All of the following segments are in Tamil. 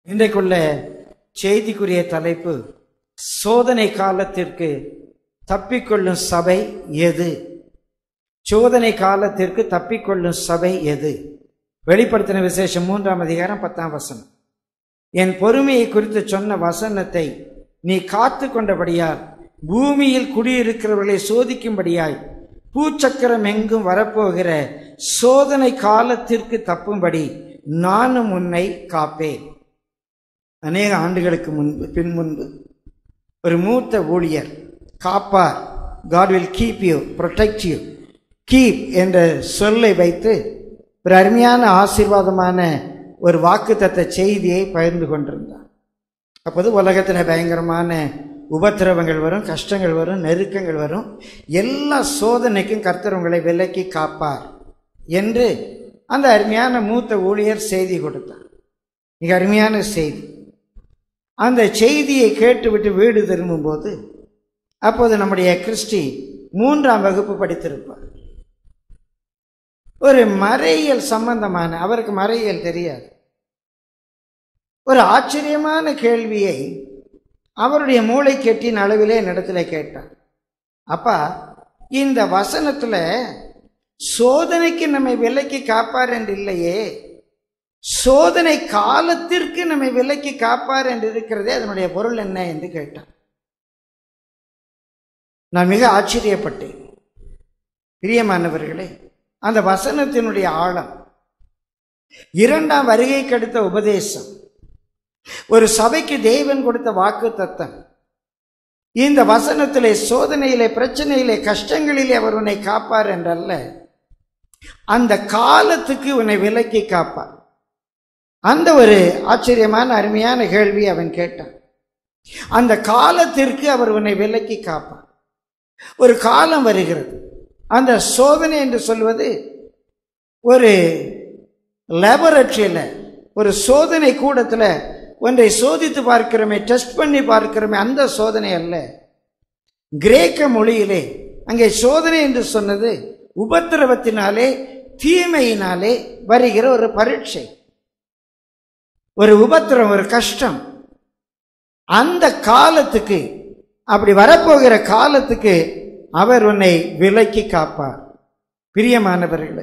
இன்றைக்குள்ள செய்திக்குரிய தலைப்பு சோதனை காலத்திற்கு தப்பிக்கொள்ளும் சபை எது சோதனை காலத்திற்கு தப்பிக்கொள்ளும் சபை எது வெளிப்படுத்தின விசேஷம் மூன்றாம் அதிகாரம் பத்தாம் வசனம் என் பொறுமையை குறித்து சொன்ன வசனத்தை நீ காத்து கொண்டபடியால் பூமியில் குடியிருக்கிறவர்களை சோதிக்கும்படியாய் பூச்சக்கரம் எங்கும் வரப்போகிற சோதனை காலத்திற்கு தப்பும்படி நானும் உன்னை காப்பேன் அநேக ஆண்டுகளுக்கு முன்பு பின் முன்பு ஒரு மூத்த ஊழியர் காப்பார் God will keep you protect you keep என்ற சொல்லை வைத்து ஒரு அருமையான ஆசீர்வாதமான ஒரு வாக்குத்தத்த செய்தியை பகிர்ந்து கொண்டிருந்தார் அப்போது உலகத்தில் பயங்கரமான உபத்திரவங்கள் வரும் கஷ்டங்கள் வரும் நெருக்கங்கள் வரும் எல்லா சோதனைக்கும் கர்த்தர் உங்களை விலக்கி காப்பார் என்று அந்த அருமையான மூத்த ஊழியர் செய்தி கொடுத்தார் மிக அருமையான செய்தி அந்த செய்தியை கேட்டுவிட்டு வீடு திரும்பும்போது அப்போது நம்முடைய கிறிஸ்டி மூன்றாம் வகுப்பு படித்திருப்பார் ஒரு மறையியல் சம்பந்தமான அவருக்கு மறையியல் தெரியாது ஒரு ஆச்சரியமான கேள்வியை அவருடைய மூளை கெட்டின் அளவிலே இடத்துல கேட்டார் அப்பா இந்த வசனத்துல சோதனைக்கு நம்மை விலக்கி காப்பார் என்று இல்லையே சோதனை காலத்திற்கு நம்மை விலக்கி காப்பார் என்று இருக்கிறதே அதனுடைய பொருள் என்ன என்று கேட்டார் நான் மிக ஆச்சரியப்பட்டேன் பிரியமானவர்களே அந்த வசனத்தினுடைய ஆழம் இரண்டாம் வருகைக்கு அடுத்த உபதேசம் ஒரு சபைக்கு தேவன் கொடுத்த வாக்கு தத்தம் இந்த வசனத்திலே சோதனையிலே பிரச்சனையிலே கஷ்டங்களிலே அவர் உன்னை காப்பார் என்றல்ல அந்த காலத்துக்கு உன்னை விலக்கி காப்பார் அந்த ஒரு ஆச்சரியமான அருமையான கேள்வி அவன் கேட்டான் அந்த காலத்திற்கு அவர் உன்னை விலக்கி காப்பார் ஒரு காலம் வருகிறது அந்த சோதனை என்று சொல்வது ஒரு லேபரட்டரியில் ஒரு சோதனை கூடத்தில் ஒன்றை சோதித்து பார்க்கிறோமே டெஸ்ட் பண்ணி பார்க்கிறோமே அந்த சோதனை அல்ல கிரேக்க மொழியிலே அங்கே சோதனை என்று சொன்னது உபத்திரவத்தினாலே தீமையினாலே வருகிற ஒரு பரீட்சை ஒரு உபத்திரம் ஒரு கஷ்டம் அந்த காலத்துக்கு அப்படி வரப்போகிற காலத்துக்கு அவர் உன்னை விலக்கி காப்பார் பிரியமானவர்களே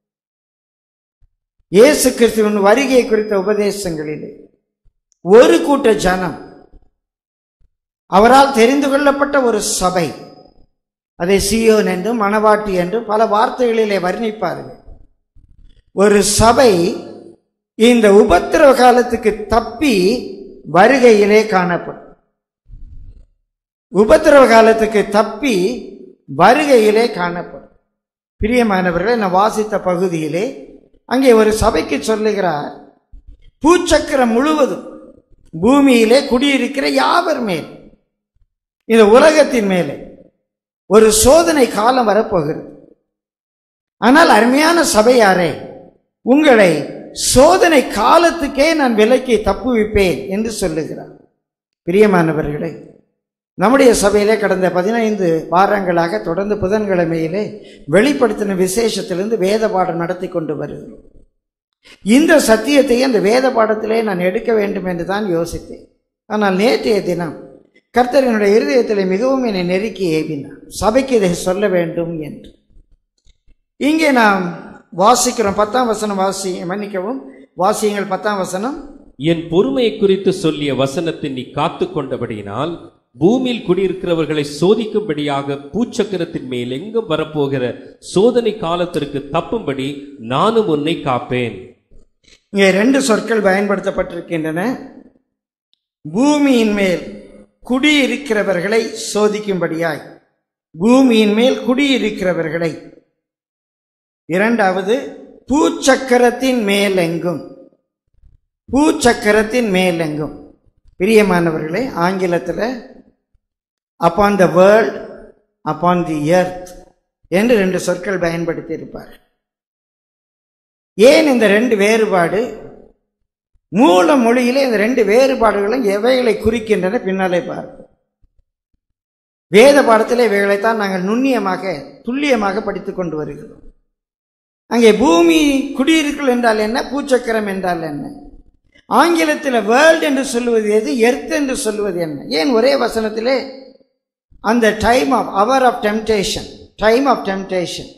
இயேசு கிறிஸ்துவின் வருகை குறித்த உபதேசங்களிலே ஒரு கூட்ட ஜனம் அவரால் தெரிந்து கொள்ளப்பட்ட ஒரு சபை அதை சியோன் என்றும் மணவாட்டி என்றும் பல வார்த்தைகளிலே வர்ணிப்பார்கள் ஒரு சபை இந்த உபத்திரவ காலத்துக்கு தப்பி வருகையிலே காணப்படும் உபத்திரவ காலத்துக்கு தப்பி வருகையிலே காணப்படும் பிரியமானவர்களை நான் வாசித்த பகுதியிலே அங்கே ஒரு சபைக்கு சொல்லுகிறார் பூச்சக்கரம் முழுவதும் பூமியிலே குடியிருக்கிற யாவர் மேல் இந்த உலகத்தின் மேலே ஒரு சோதனை காலம் வரப்போகிறது ஆனால் அருமையான சபையாரே உங்களை சோதனை காலத்துக்கே நான் விலைக்கு தப்புவிப்பேன் என்று சொல்லுகிறார் பிரியமானவர்களே நம்முடைய சபையிலே கடந்த பதினைந்து வாரங்களாக தொடர்ந்து புதன்கிழமையிலே வெளிப்படுத்தின விசேஷத்திலிருந்து வேத பாடம் நடத்தி கொண்டு வருகிறோம் இந்த சத்தியத்தை அந்த வேத பாடத்திலே நான் எடுக்க வேண்டும் என்று தான் யோசித்தேன் ஆனால் நேற்றைய தினம் கர்த்தர் என்னுடைய இருதயத்தில் மிகவும் என்னை நெருக்கி ஏவினார் சபைக்கு இதை சொல்ல வேண்டும் என்று இங்கே நாம் வாசிக்கிறோம் பத்தாம் வசனம் வாசி மன்னிக்கவும் வாசியுங்கள் பத்தாம் வசனம் என் பொறுமையை குறித்து சொல்லிய வசனத்தை நீ காத்து கொண்டபடியினால் பூமியில் குடியிருக்கிறவர்களை சோதிக்கும்படியாக பூச்சக்கரத்தின் மேல் எங்கும் வரப்போகிற சோதனை காலத்திற்கு தப்பும்படி நானும் உன்னை காப்பேன் இங்கே ரெண்டு சொற்கள் பயன்படுத்தப்பட்டிருக்கின்றன பூமியின் மேல் குடியிருக்கிறவர்களை சோதிக்கும்படியாய் பூமியின் மேல் குடியிருக்கிறவர்களை இரண்டாவது பூச்சக்கரத்தின் மேலெங்கும் பூச்சக்கரத்தின் மேலெங்கும் பிரியமானவர்களே ஆங்கிலத்தில் upon the world upon the earth என்று ரெண்டு சொற்கள் பயன்படுத்தி இருப்பார் ஏன் இந்த ரெண்டு வேறுபாடு மூல மொழியிலே இந்த ரெண்டு வேறுபாடுகளும் எவைகளை குறிக்கின்றன பின்னாலே பார்ப்போம் வேத பாடத்திலே இவைகளைத்தான் நாங்கள் நுண்ணியமாக துல்லியமாக படித்துக் கொண்டு வருகிறோம் அங்கே பூமி குடியிருக்கள் என்றால் என்ன பூச்சக்கரம் என்றால் என்ன ஆங்கிலத்தில் வேர்ல்ட் என்று சொல்லுவது எது எர்த் என்று சொல்லுவது என்ன ஏன் ஒரே வசனத்திலே அந்த time of hour of temptation time of temptation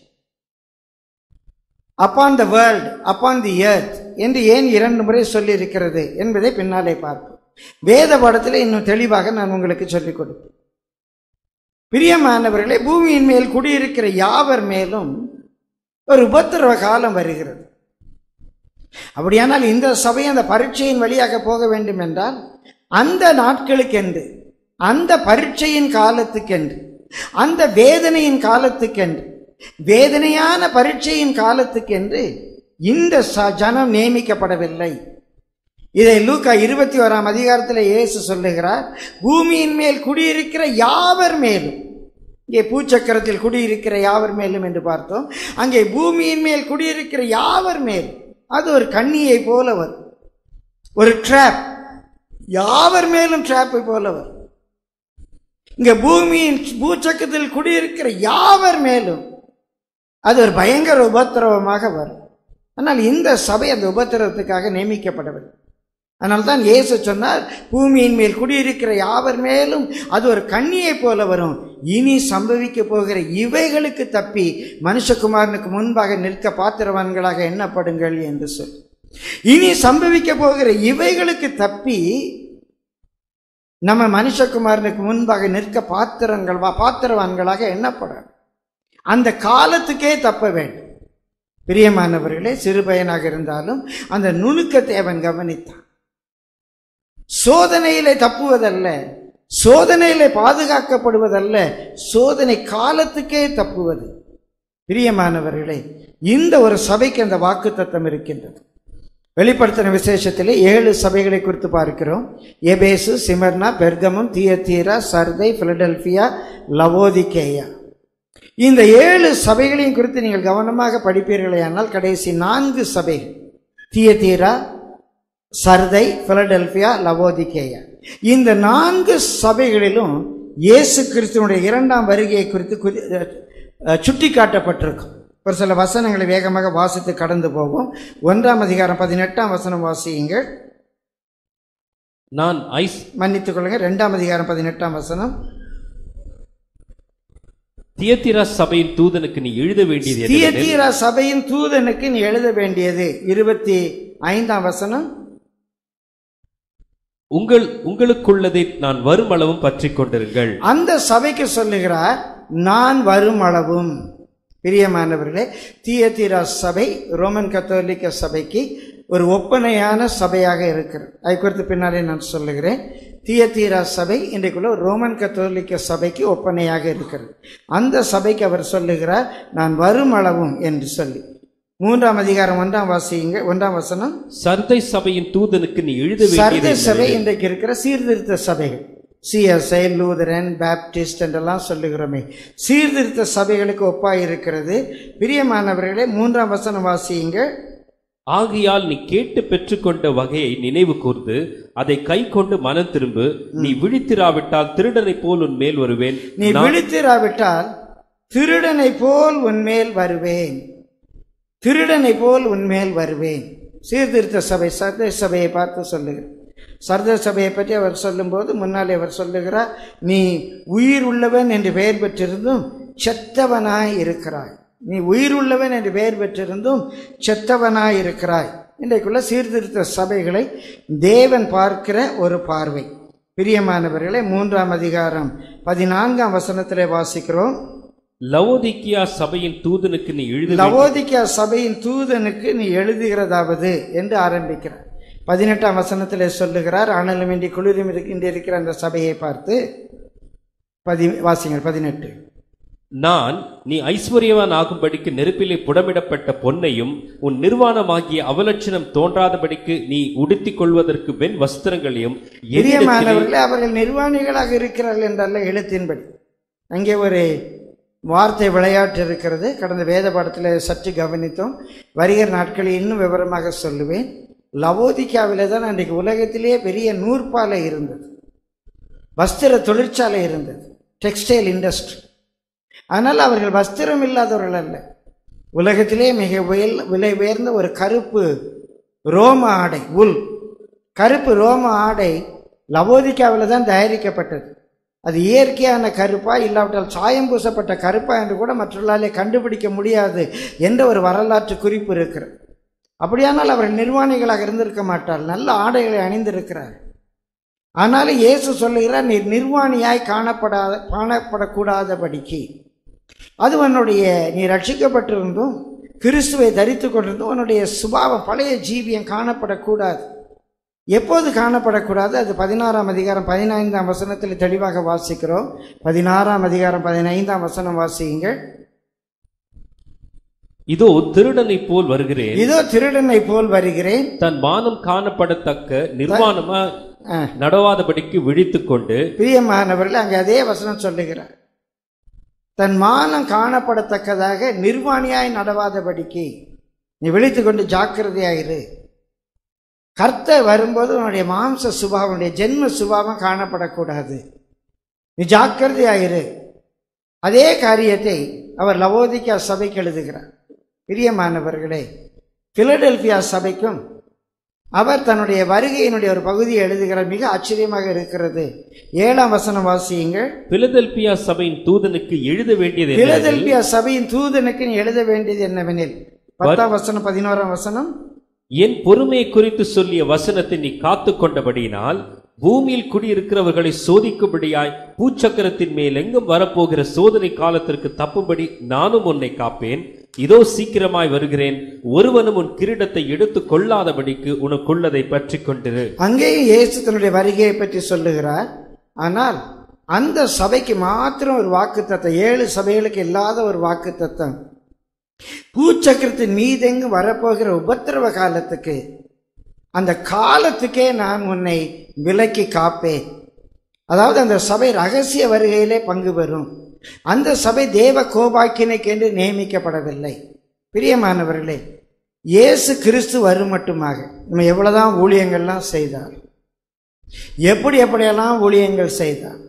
upon the world upon the earth என்று ஏன் இரண்டு முறை சொல்லி இருக்கிறது என்பதை பின்னாலே பார்ப்போம் வேத பாடத்தில் இன்னும் தெளிவாக நான் உங்களுக்கு சொல்லிக் கொடுப்பேன் பிரியமானவர்களே பூமியின் மேல் குடியிருக்கிற யாவர் மேலும் ஒரு உபத்திரவ காலம் வருகிறது அப்படியானால் இந்த சபை அந்த பரீட்சையின் வழியாக போக வேண்டும் என்றால் அந்த நாட்களுக்கென்று அந்த பரீட்சையின் காலத்துக்கென்று அந்த வேதனையின் காலத்துக்கென்று வேதனையான பரீட்சையின் காலத்துக்கென்று இந்த ச- ஜனம் நியமிக்கப்படவில்லை இதை லூக்கா இருபத்தி ஓராம் அதிகாரத்தில் இயேசு சொல்லுகிறார் பூமியின் மேல் குடியிருக்கிற யாவர் மேலும் இங்கே பூச்சக்கரத்தில் குடியிருக்கிற யாவர் மேலும் என்று பார்த்தோம் அங்கே பூமியின் மேல் குடியிருக்கிற யாவர் மேலும் அது ஒரு கண்ணியை போல வரும் ஒரு ட்ராப் யாவர் மேலும் ட்ராப்பை போல வரும் இங்க பூமியின் பூச்சக்கத்தில் குடியிருக்கிற யாவர் மேலும் அது ஒரு பயங்கர உபத்திரவமாக வரும் ஆனால் இந்த சபை அந்த உபத்திரவத்துக்காக நியமிக்கப்படவில்லை அதனால தான் இயேசு சொன்னார் பூமியின் மேல் குடியிருக்கிற யாவர் மேலும் அது ஒரு கண்ணியை போல வரும் இனி சம்பவிக்க போகிற இவைகளுக்கு தப்பி மனுஷகுமாரனுக்கு முன்பாக நிற்க பாத்திரவான்களாக எண்ணப்படுங்கள் என்று சொல் இனி சம்பவிக்க போகிற இவைகளுக்கு தப்பி நம்ம மனுஷகுமாரனுக்கு முன்பாக நிற்க பாத்திரங்கள் பாத்திரவான்களாக எண்ணப்பட அந்த காலத்துக்கே தப்ப வேண்டும் பிரியமானவர்களே சிறுபயனாக இருந்தாலும் அந்த நுணுக்கத்தை அவன் கவனித்தான் சோதனையிலே தப்புவதல்ல சோதனையிலே பாதுகாக்கப்படுவதல்ல சோதனை காலத்துக்கே தப்புவது பிரியமானவர்களே இந்த ஒரு சபைக்கு அந்த வாக்கு தத்தம் இருக்கின்றது வெளிப்படுத்தின விசேஷத்திலே ஏழு சபைகளை குறித்து பார்க்கிறோம் Ephesus Smyrna Pergamum Thyatira Sardis Philadelphia Laodicea இந்த ஏழு சபைகளையும் குறித்து நீங்கள் கவனமாக படிப்பீர்களேயானால் கடைசி நான்கு சபைகள் தியத்தீரா சர்தை பிலடெல்பியா லவோதிகேயா இந்த நான்கு சபைகளிலும் இயேசு கிறிஸ்துவனுடைய இரண்டாம் வருகையை குறித்து குறி- அஹ், சுட்டிக்காட்டப்பட்டிருக்கும் ஒரு சில வசனங்களை வேகமாக வாசித்து கடந்து போவோம் ஒன்றாம் அதிகாரம் பதினெட்டாம் வசனம் வாசியுங்கள் நான் ஐஸ் மன்னித்துக் கொள்ளுங்க ரெண்டாம் அதிகாரம் பதினெட்டாம் வசனம் தியத்திரா சபையின் தூதனுக்கு நீ எழுத வேண்டியது என்னவெனில், தியத்தீரா சபையின் தூதனுக்கு நீ எழுத வேண்டியது இருபத்தி ஐந்தாம் வசனம் உங்கள் உங்களுக்குள்ளதை நான் வரும் அளவும் பற்றிக் கொண்டிருங்கள் அந்த சபைக்கு சொல்லுகிறார் நான் வரும் அளவும் பிரியமானவர்களே தியத்தீரா சபை ரோமன் கத்தோலிக்க சபைக்கு ஒரு ஒப்பனையான சபையாக இருக்கிறது அதை குறித்து பின்னாலே நான் சொல்லுகிறேன் தியத்தீரா சபை இன்றைக்குள்ள ஒரு ரோமன் கத்தோலிக்க சபைக்கு ஒப்பனையாக இருக்கிறது அந்த சபைக்கு அவர் சொல்லுகிறார் நான் வரும் அளவும் என்று சொல்லி மூன்றாம் அதிகாரம் ஒன்றாம் வாசியுங்க ஒன்றாம் வசனம் சர்தை சபையின் தூதனுக்கு நீ எழுத சர்தை வேண்டியது சபை என்னவெனில், இன்றைக்கு இருக்கிற சீர்திருத்த சபைகள் சிஎஸ்ஐ லூதரன் பேப்டிஸ்ட் என்றெல்லாம் சொல்லுகிறோமே சீர்திருத்த சபைகளுக்கு ஒப்பாய் இருக்கிறது பிரியமானவர்களே மூன்றாம் வசனம் வாசியுங்க ஆகையால் நீ கேட்டு பெற்றுக்கொண்ட வகையை நினைவு கூர்ந்து அதை கை கொண்டு மனம் திரும்பு நீ விழித்திராவிட்டால் திருடனைப் போல் உன் மேல் வருவேன் நீ விழித்திராவிட்டால் திருடனை போல் உன்மேல் வருவேன் திருடனை போல் உன்மேல் வருவேன் சீர்திருத்த சபை சர்த சபையை பார்த்து சொல்லுகிறேன் சர்த சபையை பற்றி அவர் சொல்லும்போது முன்னாலே அவர் சொல்லுகிறார் நீ உயிர் உள்ளவன் என்று பெயர் பெற்றிருந்தும் செத்தவனாய் இருக்கிறாய் நீ உயிர் உள்ளவன் என்று பெயர் பெற்றிருந்தும் செத்தவனாய் இருக்கிறாய் இன்றைக்குள்ள சீர்திருத்த சபைகளை தேவன் பார்க்கிற ஒரு பார்வை பிரியமானவர்களே மூன்றாம் அதிகாரம் பதினான்காம் வசனத்திலே வாசிக்கிறோம் லவோதிக்கியா சபையின் தூதனுக்கு நீ எழுத வேண்டியது லவோதிக்கா சபையின் தூதனுக்கு நீ எழுதுகிறதாவது என்று ஆரம்பிக்கிறார் பதினெட்டாம் வசனத்திலே சொல்லுகிறார் ஆனலுமின்றி குளிரும் இருக்கின்ற இருக்கிற அந்த சபையை பார்த்து பதி வாசிங்கள் பதினெட்டு நான் நீ ஐஸ்வர்யவான் ஆகும்படிக்கு நெருப்பிலே புடமிடப்பட்ட பொன்னையும் உன் நிர்வாணமாகிய அவலட்சணம் தோன்றாதபடிக்கு நீ உடுத்திக் கொள்வதற்கு வெண் வஸ்திரங்களையும் என்னிடத்திலே பிரியமானவர்களே அவர்கள் நிர்வாணிகளாக இருக்கிறார்கள் என்றல்ல எழுத்தின்படி அங்கே ஒரு வார்த்தை விளையாட்டு இருக்கிறது கடந்த வேத பாடத்தில் சற்று கவனித்தோம் வருகிற நாட்களில் இன்னும் விவரமாக சொல்லுவேன் லவோதிக்காவிலே தான் அன்றைக்கு உலகத்திலேயே பெரிய நூற்பாலை இருந்தது வஸ்திர தொழிற்சாலை இருந்தது டெக்ஸ்டைல் இண்டஸ்ட்ரி ஆனால் அவர்கள் வஸ்திரம் இல்லாதவர்கள் அல்ல உலகத்திலே மிக உயல் விலை உயர்ந்த ஒரு கருப்பு ரோம ஆடை உல் கருப்பு ரோம ஆடை லவோதிக்காவில் தான் தயாரிக்கப்பட்டது அது இயற்கையான கருப்பா இல்லாவிட்டால் சாயம் பூசப்பட்ட கருப்பா என்று கூட மற்றவர்களாலே கண்டுபிடிக்க முடியாது என்ற ஒரு வரலாற்று குறிப்பு இருக்கிறது அப்படியானால் அவர் நிர்வாணிகளாக இருந்திருக்க மாட்டார் நல்ல ஆடைகளை அணிந்திருக்கிறார் ஆனாலும் இயேசு சொல்லுகிறார் நீர் நிர்வாணியாய் காணப்படாத காணப்படக்கூடாதபடிக்கு அது உன்னுடைய நீ ரட்சிக்கப்பட்டிருந்தும் கிறிஸ்துவை தரித்து கொண்டிருந்தும் உன்னுடைய சுபாவம் பழைய ஜீவியம் காணப்படக்கூடாது எப்போது காணப்படக்கூடாது அது பதினாறாம் அதிகாரம் பதினைந்தாம் வசனத்தில் தெளிவாக வாசிக்கிறோம் பதினாறாம் அதிகாரம் பதினைந்தாம் வசனம் வாசியுங்கள் இதோ திருடனைப் போல் வருகிறேன் இதோ திருடனை போல் வருகிறேன் தன் மானம் காணப்படத்தக்க நிர்வாணமா ஆ, நடவாதபடிக்கு விழித்துக் கொண்டு பிரியமானவர்கள் அங்கே அதே வசனம் சொல்லுகிறார் தன் மானம் காணப்படத்தக்கதாக நிர்வாணியாய் நடவாதபடிக்கு நீ விழித்து கொண்டு ஜாக்கிரதையாயிரு கர்த்தர் வரும்போது உன்னுடைய மாம்ச சுபாவம் உன்னுடைய ஜென்ம சுபாவம் காணப்படக்கூடாது நீ ஜாக்கிரதையாயிரு அதே காரியத்தை அவர் லவோதிக்கா சபைக்கு எழுதுகிறார் பிரியமானவர்களே பிலடெல்பியா சபைக்கும் அவர் தன்னுடைய வருகையினுடைய ஒரு பகுதியை எழுதுகிறார் மிக ஆச்சரியமாக இருக்கிறது ஏழாம் வசனம் வாசியுங்கள் பிலதெல்பியா சபையின் தூதனுக்கு எழுத வேண்டியது என்னவெனில், பிலதெல்பியா சபையின் தூதனுக்கு நீ எழுத வேண்டியது என்னவெனில் பத்தாம் வசனம் பதினோராம் வசனம் என் பொறுமையை குறித்து சொல்லிய வசனத்தை நீ காத்து கொண்டபடியினால் பூமியில் குடியிருக்கிறவர்களை சோதிக்கும்படியாய் பூச்சக்கரத்தின் மேல் எங்கும் வரப்போகிற சோதனை காலத்திற்கு தப்பும்படி நானும் உன்னை காப்பேன் இதோ சீக்கிரமாய் வருகிறேன் ஒருவனும் உன் கிரீடத்தை எடுத்துக் கொள்ளாதபடிக்கு உனக்குள்ளதை பற்றிக் கொண்டிரு அங்கேயும் இயேசு தன்னுடைய வருகையை பற்றி சொல்லுகிறார் ஆனால் அந்த சபைக்கு மாத்திரம் ஒரு வாக்குத்தத்தம் ஏழு சபைகளுக்கு இல்லாத ஒரு வாக்குத்தத்தம் பூச்சக்கரத்தின் மீதெங்கு வரப்போகிற உபத்திரவ காலத்துக்கு அந்த காலத்துக்கே நான் உன்னை விலக்கி காப்பேன் அதாவது அந்த சபை ரகசிய வருகையிலே பங்கு பெறும் அந்த சபை தேவ கோபாக்கினைக்கு என்று நியமிக்கப்படவில்லை பிரியமானவர்களே இயேசு கிறிஸ்து வரும் மட்டுமாக நம்ம எவ்வளவுதான் ஊழியங்கள்லாம் செய்தார் எப்படி எப்படியெல்லாம் ஊழியங்கள் செய்தார்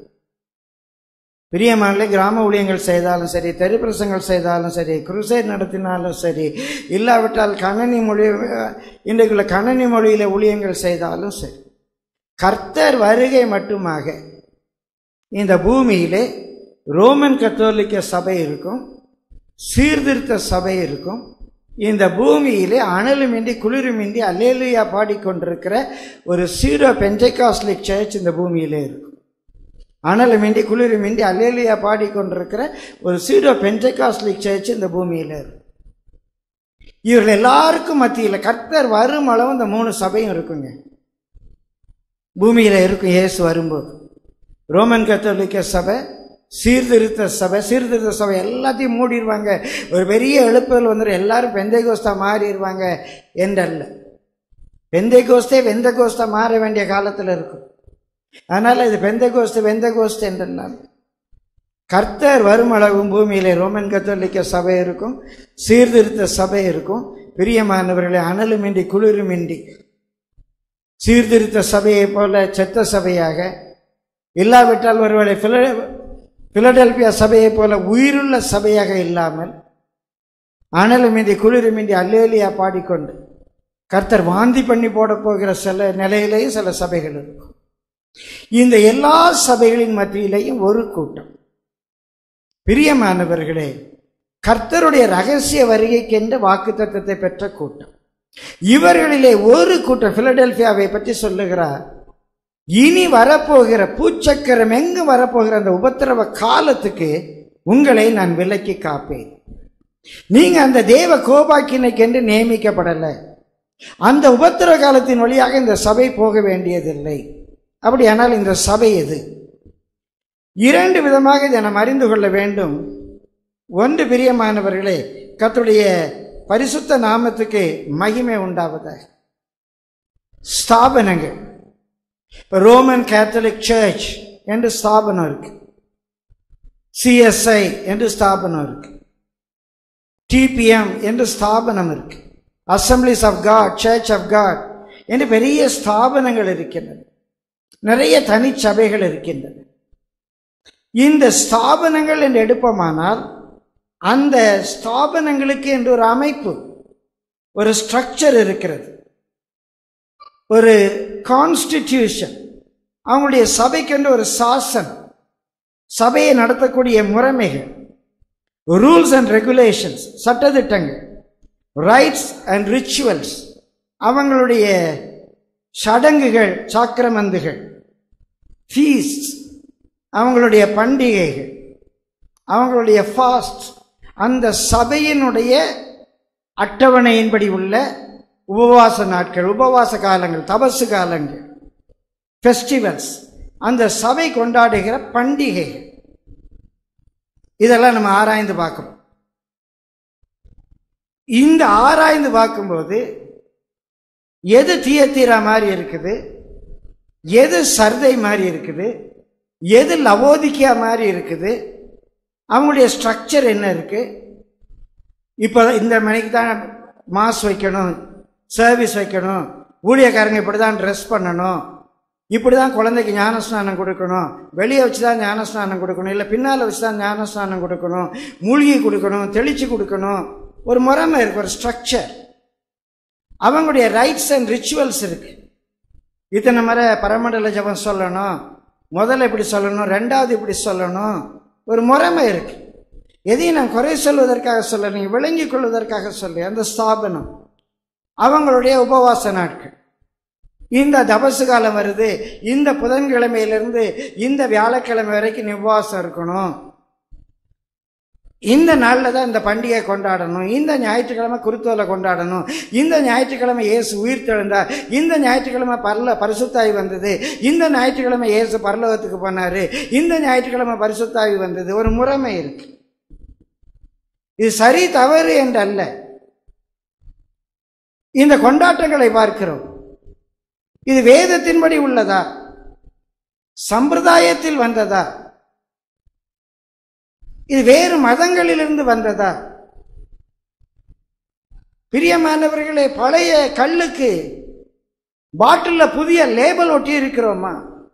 பிரியமானே கிராம ஊழியங்கள் செய்தாலும் சரி தெருப்பிரசங்கள் செய்தாலும் சரி குருசைட் நடத்தினாலும் சரி இல்லாவிட்டால் கணனி மொழி இன்றைக்குள்ள கணனி மொழியில ஊழியங்கள் செய்தாலும் சரி கர்த்தர் வருகை மட்டுமாக இந்த பூமியிலே ரோமன் கத்தோலிக்க சபை இருக்கும் சீர்திருத்த சபை இருக்கும் இந்த பூமியிலே அனலுமின்றி குளிருமின்றி அல்லேலுயா பாடிக்கொண்டிருக்கிற ஒரு சீரோ பெஞ்சைகாஸ்லிக் சர்ச் இந்த பூமியிலே இருக்கும் அனலுமின்றி குளிருமின்றி அல்லேலுயா பாடிக்கொண்டிருக்கிற ஒரு சீரோ பெஞ்சைகாஸ்லிக் சர்ச் இந்த பூமியில இருக்கும் இவர்கள் எல்லாருக்கும் மத்தியில் கர்த்தர் வரும் அளவு இந்த மூணு சபையும் இருக்குங்க பூமியில இருக்கும் இயேசு வரும்போது ரோமன் கத்தோலிக்க சபை சீர்திருத்த சபை சீர்திருத்த சபை எல்லாத்தையும் மூடிடுவாங்க ஒரு பெரிய எழுப்புதல் வந்துடும் எல்லாரும் பெந்தை கோஸ்தா மாறிடுவாங்க என்றல்ல பெந்தை கோஸ்தே வெந்த கோஸ்தா மாற வேண்டிய காலத்தில் இருக்கும் அதனால இது பெந்த கோஸ்து வெந்த கோஸ்து என்றெல்லாம் கர்த்தர் வரும் அளவும் பூமியிலே ரோமன் கத்தோலிக்க சபை இருக்கும் சீர்திருத்த சபை இருக்கும் பிரியமானவர்களை அனலுமின்றி குளிருமின்றி சீர்திருத்த சபையை போல செத்த சபையாக இல்லாவிட்டால் ஒருவேளை பில பிலடெல்பியா சபையை போல உயிருள்ள சபையாக இல்லாமல் அனலுமின்றி குளிருமின்றி அல்லேலியா பாடிக்கொண்டு கர்த்தர் வாந்தி பண்ணி போட போகிற சில நிலையிலேயும் சில சபைகள் இருக்கும் இந்த எல்லா சபைகளின் மத்தியிலேயும் ஒரு கூட்டம் பிரியமானவர்களே கர்த்தருடைய ரகசிய வருகைக்கென்ற வாக்கு தத்துவத்தை பெற்ற கூட்டம் இவர்களிலே ஒரு கூட்டம் பிலடெல்பியாவை பற்றி சொல்லுகிறார் இனி வரப்போகிற பூச்சக்கரம் எங்கு வரப்போகிற அந்த உபத்திரவ காலத்துக்கு உங்களை நான் விலக்கி காப்பேன் நீங்க அந்த தேவ கோபாக்கினைக்கென்று நியமிக்கப்படலை அந்த உபத்திரவ காலத்தின் வழியாக இந்த சபை போக வேண்டியதில்லை அப்படியானால் இந்த சபை எது இரண்டு விதமாக இதை நாம் அறிந்து கொள்ள வேண்டும் ஒன்று பிரியமானவர்களே கர்த்தருடைய பரிசுத்த நாமத்துக்கு மகிமை உண்டாவதாக ஸ்தாபனங்கள் இப்போ ரோமன் கேத்தலிக் சர்ச் என்று ஸ்தாபனம் இருக்கு சிஎஸ்ஐ என்று ஸ்தாபனம் இருக்கு டிபிஎம் என்று ஸ்தாபனம் இருக்கு Assemblies of God Church of God என்று பெரிய ஸ்தாபனங்கள் இருக்கின்றன நிறைய தனிச்சபைகள் இருக்கின்றன இந்த ஸ்தாபனங்கள் என்று எடுப்போமானால் அந்த ஸ்தாபனங்களுக்கு என்று ஒரு அமைப்பு ஒரு ஸ்ட்ரக்சர் இருக்கிறது ஒரு கான்ஸ்டிடியூஷன் அவங்களுடைய சபைக்கென்று ஒரு சாசன் சபையை நடத்தக்கூடிய முறைமைகள் ரூல்ஸ் அண்ட் ரெகுலேஷன்ஸ் சட்டதிட்டங்கள் ரைட்ஸ் அண்ட் ரிச்சுவல்ஸ் அவங்களுடைய சடங்குகள் சாக்கிரமந்துகள் ஃபீஸ்ட் அவங்களுடைய பண்டிகைகள் அவங்களுடைய ஃபாஸ்ட் அந்த சபையினுடைய அட்டவணையின்படி உள்ள உபவாச நாட்கள் உபவாச காலங்கள் தபசு காலங்கள் ஃபெஸ்டிவல்ஸ் அந்த சபை கொண்டாடுகிற பண்டிகைகள் இதெல்லாம் நம்ம ஆராய்ந்து பார்க்கணும் இந்த ஆராய்ந்து பார்க்கும்போது எது தீயத்தீரா மாதிரி இருக்குது எது சர்தை மாதிரி இருக்குது எது லவோதிக்கியா மாதிரி இருக்குது அவங்களுடைய ஸ்ட்ரக்சர் என்ன இருக்கு இப்போ இந்த மணிக்கு தான் மாஸ் வைக்கணும் சர்வீஸ் வைக்கணும் ஊழியக்காரங்க இப்படி தான் ட்ரெஸ் பண்ணணும் இப்படி தான் குழந்தைக்கு ஞானஸ்நானம் கொடுக்கணும் வெளியே வச்சு தான் ஞானஸ்நானம் கொடுக்கணும் இல்லை பின்னால் வச்சு தான் ஞானஸ்நானம் கொடுக்கணும் மூழ்கி கொடுக்கணும் தெளிச்சு கொடுக்கணும் ஒரு முறைமை இருக்கு ஒரு ஸ்ட்ரக்சர் அவங்களுடைய ரைட்ஸ் அண்ட் ரிச்சுவல்ஸ் இருக்கு இத்தனை முறை பரமண்டல ஜபம் சொல்லணும் முதல்ல இப்படி சொல்லணும் ரெண்டாவது இப்படி சொல்லணும் ஒரு முறைமை இருக்கு எதையும் நான் குறை சொல்வதற்காக சொல்ல நீங்கள் விளங்கிக் கொள்வதற்காக சொல்லி அந்த ஸ்தாபனம் அவங்களுடைய உபவாச நாட்கள் இந்த தபசு காலம் வருது இந்த புதன்கிழமையிலிருந்து இந்த வியாழக்கிழமை வரைக்கும் நீ உபவாசம் இருக்கணும் இந்த நாளில் தான் இந்த பண்டிகை கொண்டாடணும் இந்த ஞாயிற்றுக்கிழமை குருத்தோலை கொண்டாடணும் இந்த ஞாயிற்றுக்கிழமை இயேசு உயிர் தெழுந்தார் இந்த ஞாயிற்றுக்கிழமை பரல பரிசுத்தாய் வந்தது இந்த ஞாயிற்றுக்கிழமை இயேசு பரலோகத்துக்கு போனாரு இந்த ஞாயிற்றுக்கிழமை பரிசுத்தாய் வந்தது ஒரு முறைமை இருக்கு இது சரி தவறு என்று அல்ல இந்த கொண்டாட்டங்களை பார்க்கிறோம் இது வேதத்தின்படி உள்ளதா சம்பிரதாயத்தில் வந்ததா இது வேறு மதங்களிலிருந்து வந்ததா பிரியமானவர்களே பழைய கல்லுக்கு பாட்டில்ல புதிய லேபல் ஒட்டி இருக்கிறோமா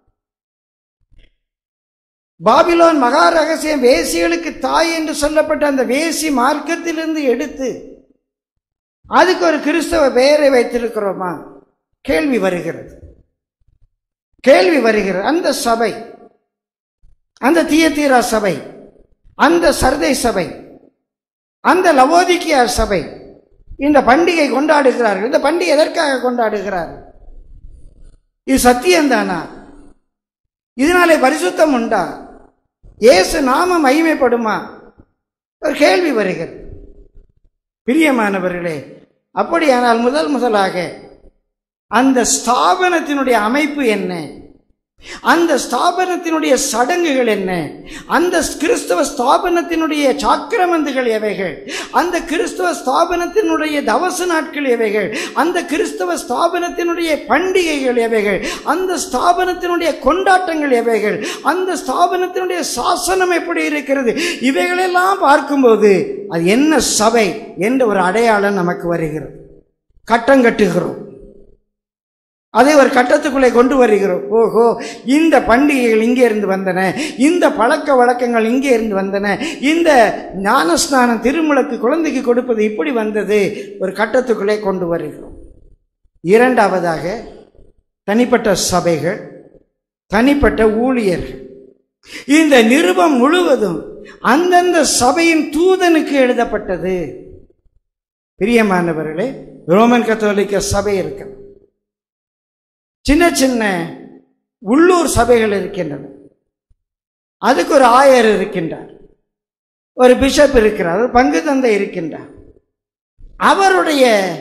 பாபிலோன் மகா ரகசியம் வேசிகளுக்கு தாய் என்று சொல்லப்பட்ட அந்த வேசி மார்க்கத்திலிருந்து எடுத்து அதுக்கு ஒரு கிறிஸ்தவ பெயரை வைத்திருக்கிறோமா கேள்வி வருகிறது கேள்வி வருகிறது அந்த சபை அந்த தீயத்தீரா சபை அந்த சர்தை சபை அந்த லவோதிக்கியா சபை இந்த பண்டிகை கொண்டாடுகிறார்கள் இந்த பண்டிகை எதற்காக கொண்டாடுகிறார்கள் இது சத்தியம்தானா இதனாலே பரிசுத்தம் உண்டா இயேசு நாம மகிமைப்படுமா ஒரு கேள்வி வருகிறது பிரியமானவர்களே அப்படியானால் முதல் முதலாக அந்த ஸ்தாபனத்தினுடைய அமைப்பு என்ன அந்த ஸ்தாபனத்தினுடைய சடங்குகள் என்ன அந்த கிறிஸ்தவ ஸ்தாபனத்தினுடைய சாக்கிரமந்துகள் எவைகள் அந்த கிறிஸ்தவ ஸ்தாபனத்தினுடைய தவச நாட்கள் எவைகள் அந்த கிறிஸ்தவ ஸ்தாபனத்தினுடைய பண்டிகைகள் எவைகள் அந்த ஸ்தாபனத்தினுடைய கொண்டாட்டங்கள் எவைகள் அந்த ஸ்தாபனத்தினுடைய சாசனம் எப்படி இருக்கிறது இவைகளெல்லாம் பார்க்கும்போது அது என்ன சபை என்ற ஒரு அடையாளம் நமக்கு வருகிறது கட்டம் கட்டுகிறோம் அதை ஒரு கட்டத்துக்குள்ளே கொண்டு வருகிறோம் ஓஹோ இந்த பண்டிகைகள் இங்கே இருந்து வந்தன இந்த பழக்க வழக்கங்கள் இங்கே இருந்து வந்தன இந்த ஞானஸ்நானம் திருமுழுக்கு குழந்தைக்கு கொடுப்பது இப்படி வந்தது ஒரு கட்டத்துக்குள்ளே கொண்டு வருகிறோம் இரண்டாவதாக தனிப்பட்ட சபைகள் தனிப்பட்ட ஊழியர்கள் இந்த நிருபம் முழுவதும் அந்தந்த சபையின் தூதனுக்கு எழுதப்பட்டது பிரியமானவர்களே ரோமன் கத்தோலிக்க சபை இருக்கு சின்ன சின்ன உள்ளூர் சபைகள் இருக்கின்றன அதுக்கு ஒரு ஆயர் இருக்கின்றார் ஒரு பிஷப் இருக்கிறார் ஒரு பங்கு தந்தை இருக்கின்றார் அவருடைய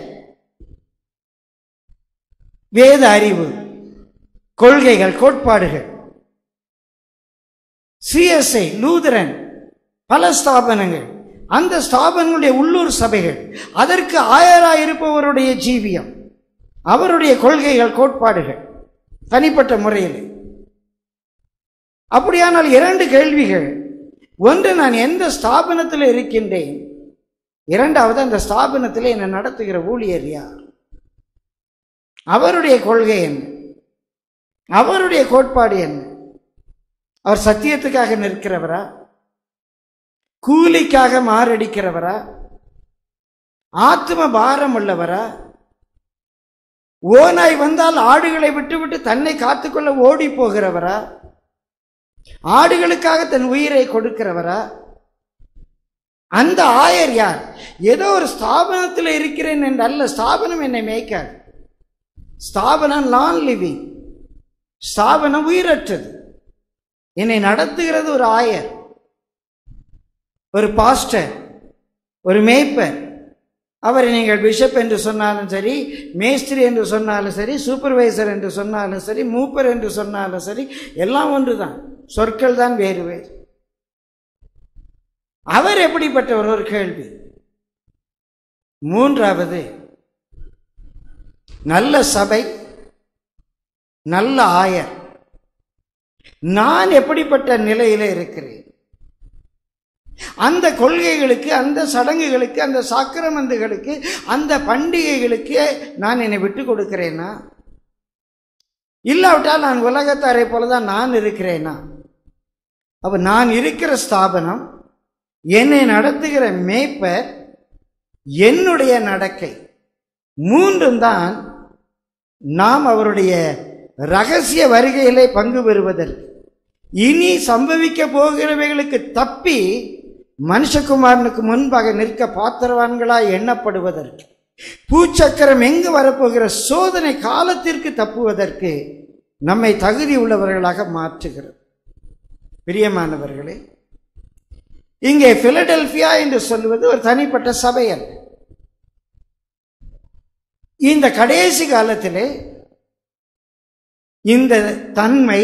வேத அறிவு கொள்கைகள் கோட்பாடுகள் சிஎஸ்ஐ லூதரன் பல ஸ்தாபனங்கள் அந்த ஸ்தாபனங்களுடைய உள்ளூர் சபைகள் அதற்கு ஆயராக இருப்பவருடைய ஜீவியம் அவருடைய கொள்கைகள் கோட்பாடுகள் தனிப்பட்ட முறையில் அப்படியானால் இரண்டு கேள்விகள் ஒன்று நான் எந்த ஸ்தாபனத்தில் இருக்கின்றேன் இரண்டாவது அந்த ஸ்தாபனத்தில் என்னை நடத்துகிற ஊழியர் யார் அவருடைய கொள்கை என்ன அவருடைய கோட்பாடு என்ன அவர் சத்தியத்துக்காக நிற்கிறவரா கூலிக்காக மாரடிக்கிறவரா ஆத்ம பாரம் உள்ளவரா ஓநாய் வந்தால் ஆடுகளை விட்டுவிட்டு தன்னை காத்துக்கொள்ள ஓடி போகிறவரா ஆடுகளுக்காக தன் உயிரை கொடுக்கிறவரா அந்த ஆயர் யார் ஏதோ ஒரு ஸ்தாபனத்தில் இருக்கிறேன் என்று அல்ல ஸ்தாபனம் என்னை மேய்க்காது ஸ்தாபனம் நான் லிவிங் ஸ்தாபனம் உயிரற்றது என்னை நடத்துகிறது ஒரு ஆயர் ஒரு பாஸ்டர் ஒரு மேய்ப்பர் அவரை நீங்கள் பிஷப் என்று சொன்னாலும் சரி மேஸ்திரி என்று சொன்னாலும் சரி சூப்பர்வைசர் என்று சொன்னாலும் சரி மூப்பர் என்று சொன்னாலும் சரி எல்லாம் ஒன்றுதான் சொற்கள் தான் வேறு வேறு அவர் எப்படிப்பட்டவர் ஒரு கேள்வி மூன்றாவது நல்ல சபை நல்ல ஆயர் நான் எப்படிப்பட்ட நிலையில இருக்கிறேன் அந்த கொள்கைகளுக்கு அந்த சடங்குகளுக்கு அந்த சாக்கிரமந்துகளுக்கு அந்த பண்டிகைகளுக்கு நான் என்னை விட்டு கொடுக்கிறேனா இல்லாவிட்டால் நான் உலகத்தாரை போலதான் நான் இருக்கிறேனா அப்ப நான் இருக்கிற ஸ்தாபனம் என்னை நடத்துகிற மேய்ப்பர் என்னுடைய நடக்கை மூன்றும் தான் நாம் அவருடைய ரகசிய வருகையிலே பங்கு பெறுவதற்கு இனி சம்பவிக்க போகிறவைகளுக்கு தப்பி மனுஷகுமாரனுக்கு முன்பாக நிற்க பாத்திரவான்களாய் எண்ணப்படுவதற்கு பூச்சக்கரம் எங்கு வரப்போகிற சோதனை காலத்திற்கு தப்புவதற்கு நம்மை தகுதி உள்ளவர்களாக மாற்றுகிறது பிரியமானவர்களே இங்கே பிலடெல்பியா என்று சொல்வது ஒரு தனிப்பட்ட சபை அல்ல இந்த கடைசி காலத்திலே இந்த தன்மை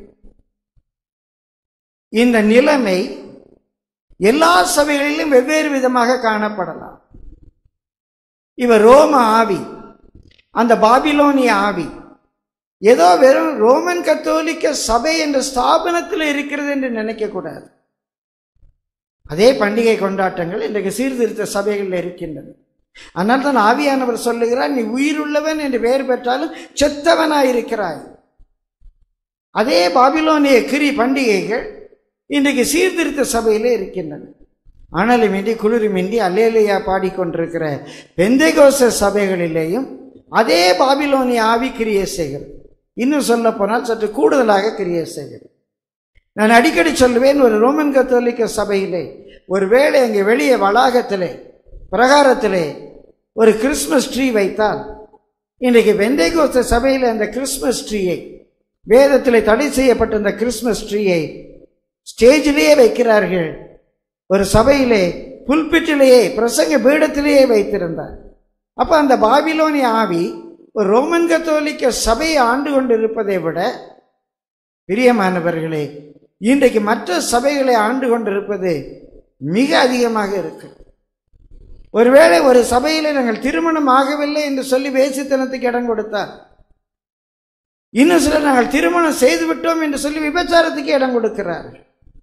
இந்த நிலைமை எல்லா சபைகளிலும் வெவ்வேறு விதமாக காணப்படலாம் இவர் ரோம ஆவி அந்த பாபிலோனிய ஆவி ஏதோ வெறும் ரோமன் கத்தோலிக்க சபை என்ற ஸ்தாபனத்தில் இருக்கிறது என்று நினைக்கக்கூடாது அதே பண்டிகை கொண்டாட்டங்கள் இன்றைக்கு சீர்திருத்த சபைகளில் இருக்கின்றன ஆனால் தான் ஆவியானவர் சொல்லுகிறார் நீ உயிருள்ளவன் என்று பெயர் பெற்றாலும் செத்தவனாயிருக்கிறாய் அதே பாபிலோனிய கிரி பண்டிகைகள் இன்றைக்கு சீர்திருத்த சபையிலே இருக்கின்றன அனலுமின்றி குளிருமின்றி அல்லேலையா பாடிக்கொண்டிருக்கிற பெந்தைகோச சபைகளிலேயும் அதே பாபிலோனிய ஆவி கிரியை செய்கிறது இன்னும் சொல்ல போனால் சற்று கூடுதலாக கிரியை செய்கிறது நான் அடிக்கடி சொல்லுவேன் ஒரு ரோமன் கத்தோலிக்க சபையிலே ஒருவேளை அங்கே வெளியே வளாகத்திலே பிரகாரத்திலே ஒரு கிறிஸ்மஸ் ட்ரீ வைத்தால் இன்றைக்கு வெந்தைகோஸ்த சபையில் அந்த கிறிஸ்மஸ் ட்ரீயை வேதத்தில் தடை செய்யப்பட்ட அந்த கிறிஸ்மஸ் ட்ரீயை ஸ்டேஜிலேயே வைக்கிறார்கள் ஒரு சபையிலே புல்பிட்டிலேயே பிரசங்க பீடத்திலேயே வைத்திருந்தார் அப்ப அந்த பாபிலோனிய ஆவி ஒரு ரோமன் கத்தோலிக்க சபையை ஆண்டு கொண்டிருப்பதை விட பிரியமானவர்களே இன்றைக்கு மற்ற சபைகளை ஆண்டு கொண்டிருப்பது மிக அதிகமாக இருக்கு ஒருவேளை ஒரு சபையில நாங்கள் திருமணம் ஆகவில்லை என்று சொல்லி வேசித்தனத்துக்கு இடம் கொடுத்தார் இன்னும் சிலர் நாங்கள் திருமணம் செய்து விட்டோம் என்று சொல்லி விபச்சாரத்துக்கு இடம் கொடுக்கிறார்கள்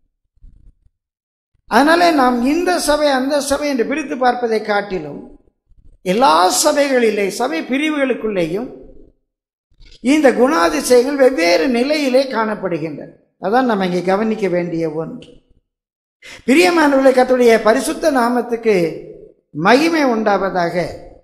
அதனால நாம் இந்த சபை அந்த சபை என்று பிரித்து பார்ப்பதை காட்டிலும் எல்லா சபைகளிலே சபை பிரிவுகளுக்குள்ளேயும் இந்த குணாதிசயங்கள் வெவ்வேறு நிலையிலே காணப்படுகின்றன அதான் நம்ம இங்கே கவனிக்க வேண்டிய ஒன்று பிரியமானவர்களை கத்துடைய பரிசுத்த நாமத்துக்கு மகிமை உண்டாவதாக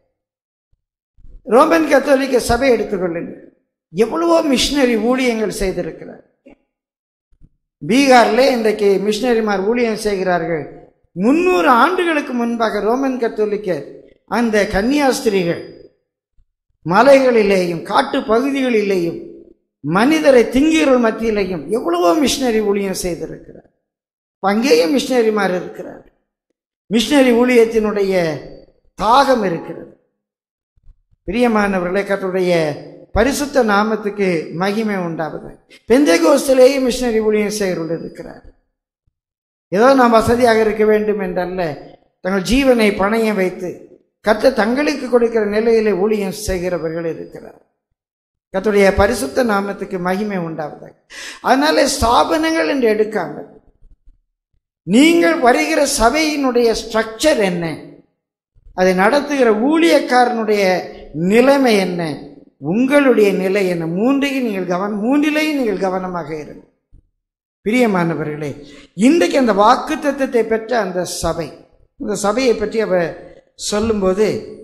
ரோமன் கத்தோலிக்க சபை எடுத்துக்கொள்ளுங்கள் எவ்வளவோ மிஷினரி ஊழியங்கள் செய்திருக்கிறார் பீகார்ல இன்றைக்கு மிஷினரிமார் ஊழியம் செய்கிறார்கள் முன்னூறு ஆண்டுகளுக்கு முன்பாக ரோமன் கத்தோலிக்க அந்த கன்னியாஸ்திரிகள் மலைகளிலேயும் காட்டு பகுதிகளிலேயும் மனிதரை திங்கீரல் மத்தியிலேயும் எவ்வளவோ மிஷினரி ஊழியம் செய்திருக்கிறார் அங்கேயும் மிஷினரிமார் இருக்கிறார் மிஷினரி ஊழியத்தினுடைய தாகம் இருக்கிறது பிரியமானவர்களே கத்துடைய பரிசுத்த நாமத்துக்கு மகிமை உண்டாவது பெந்தேகோஸ்திலேயும் மிஷினரி ஊழியம் செய்கிறவர்கள் இருக்கிறார் ஏதோ நாம் வசதியாக இருக்க வேண்டும் என்றல்ல தங்கள் ஜீவனை பணைய வைத்து கத்த தங்களுக்கு கொடுக்கிற நிலையிலே ஊழியம் செய்கிறவர்கள் இருக்கிறார் கத்துடைய பரிசுத்த நாமத்துக்கு மகிமை உண்டாவதாக அதனால ஸ்தாபனங்கள் என்று எடுக்காமல் நீங்கள் வருகிற சபையினுடைய ஸ்ட்ரக்சர் என்ன அதை நடத்துகிற ஊழியக்காரனுடைய நிலைமை என்ன உங்களுடைய நிலை என்ன மூன்றையும் நீங்கள் கவனம் மூன்றிலையும் நீங்கள் கவனமாக இருங்கள் பிரியமானவர்களே இன்றைக்கு அந்த வாக்கு தத்துவத்தை பெற்ற அந்த சபை இந்த சபையை பற்றி அவர் சொல்லும்போது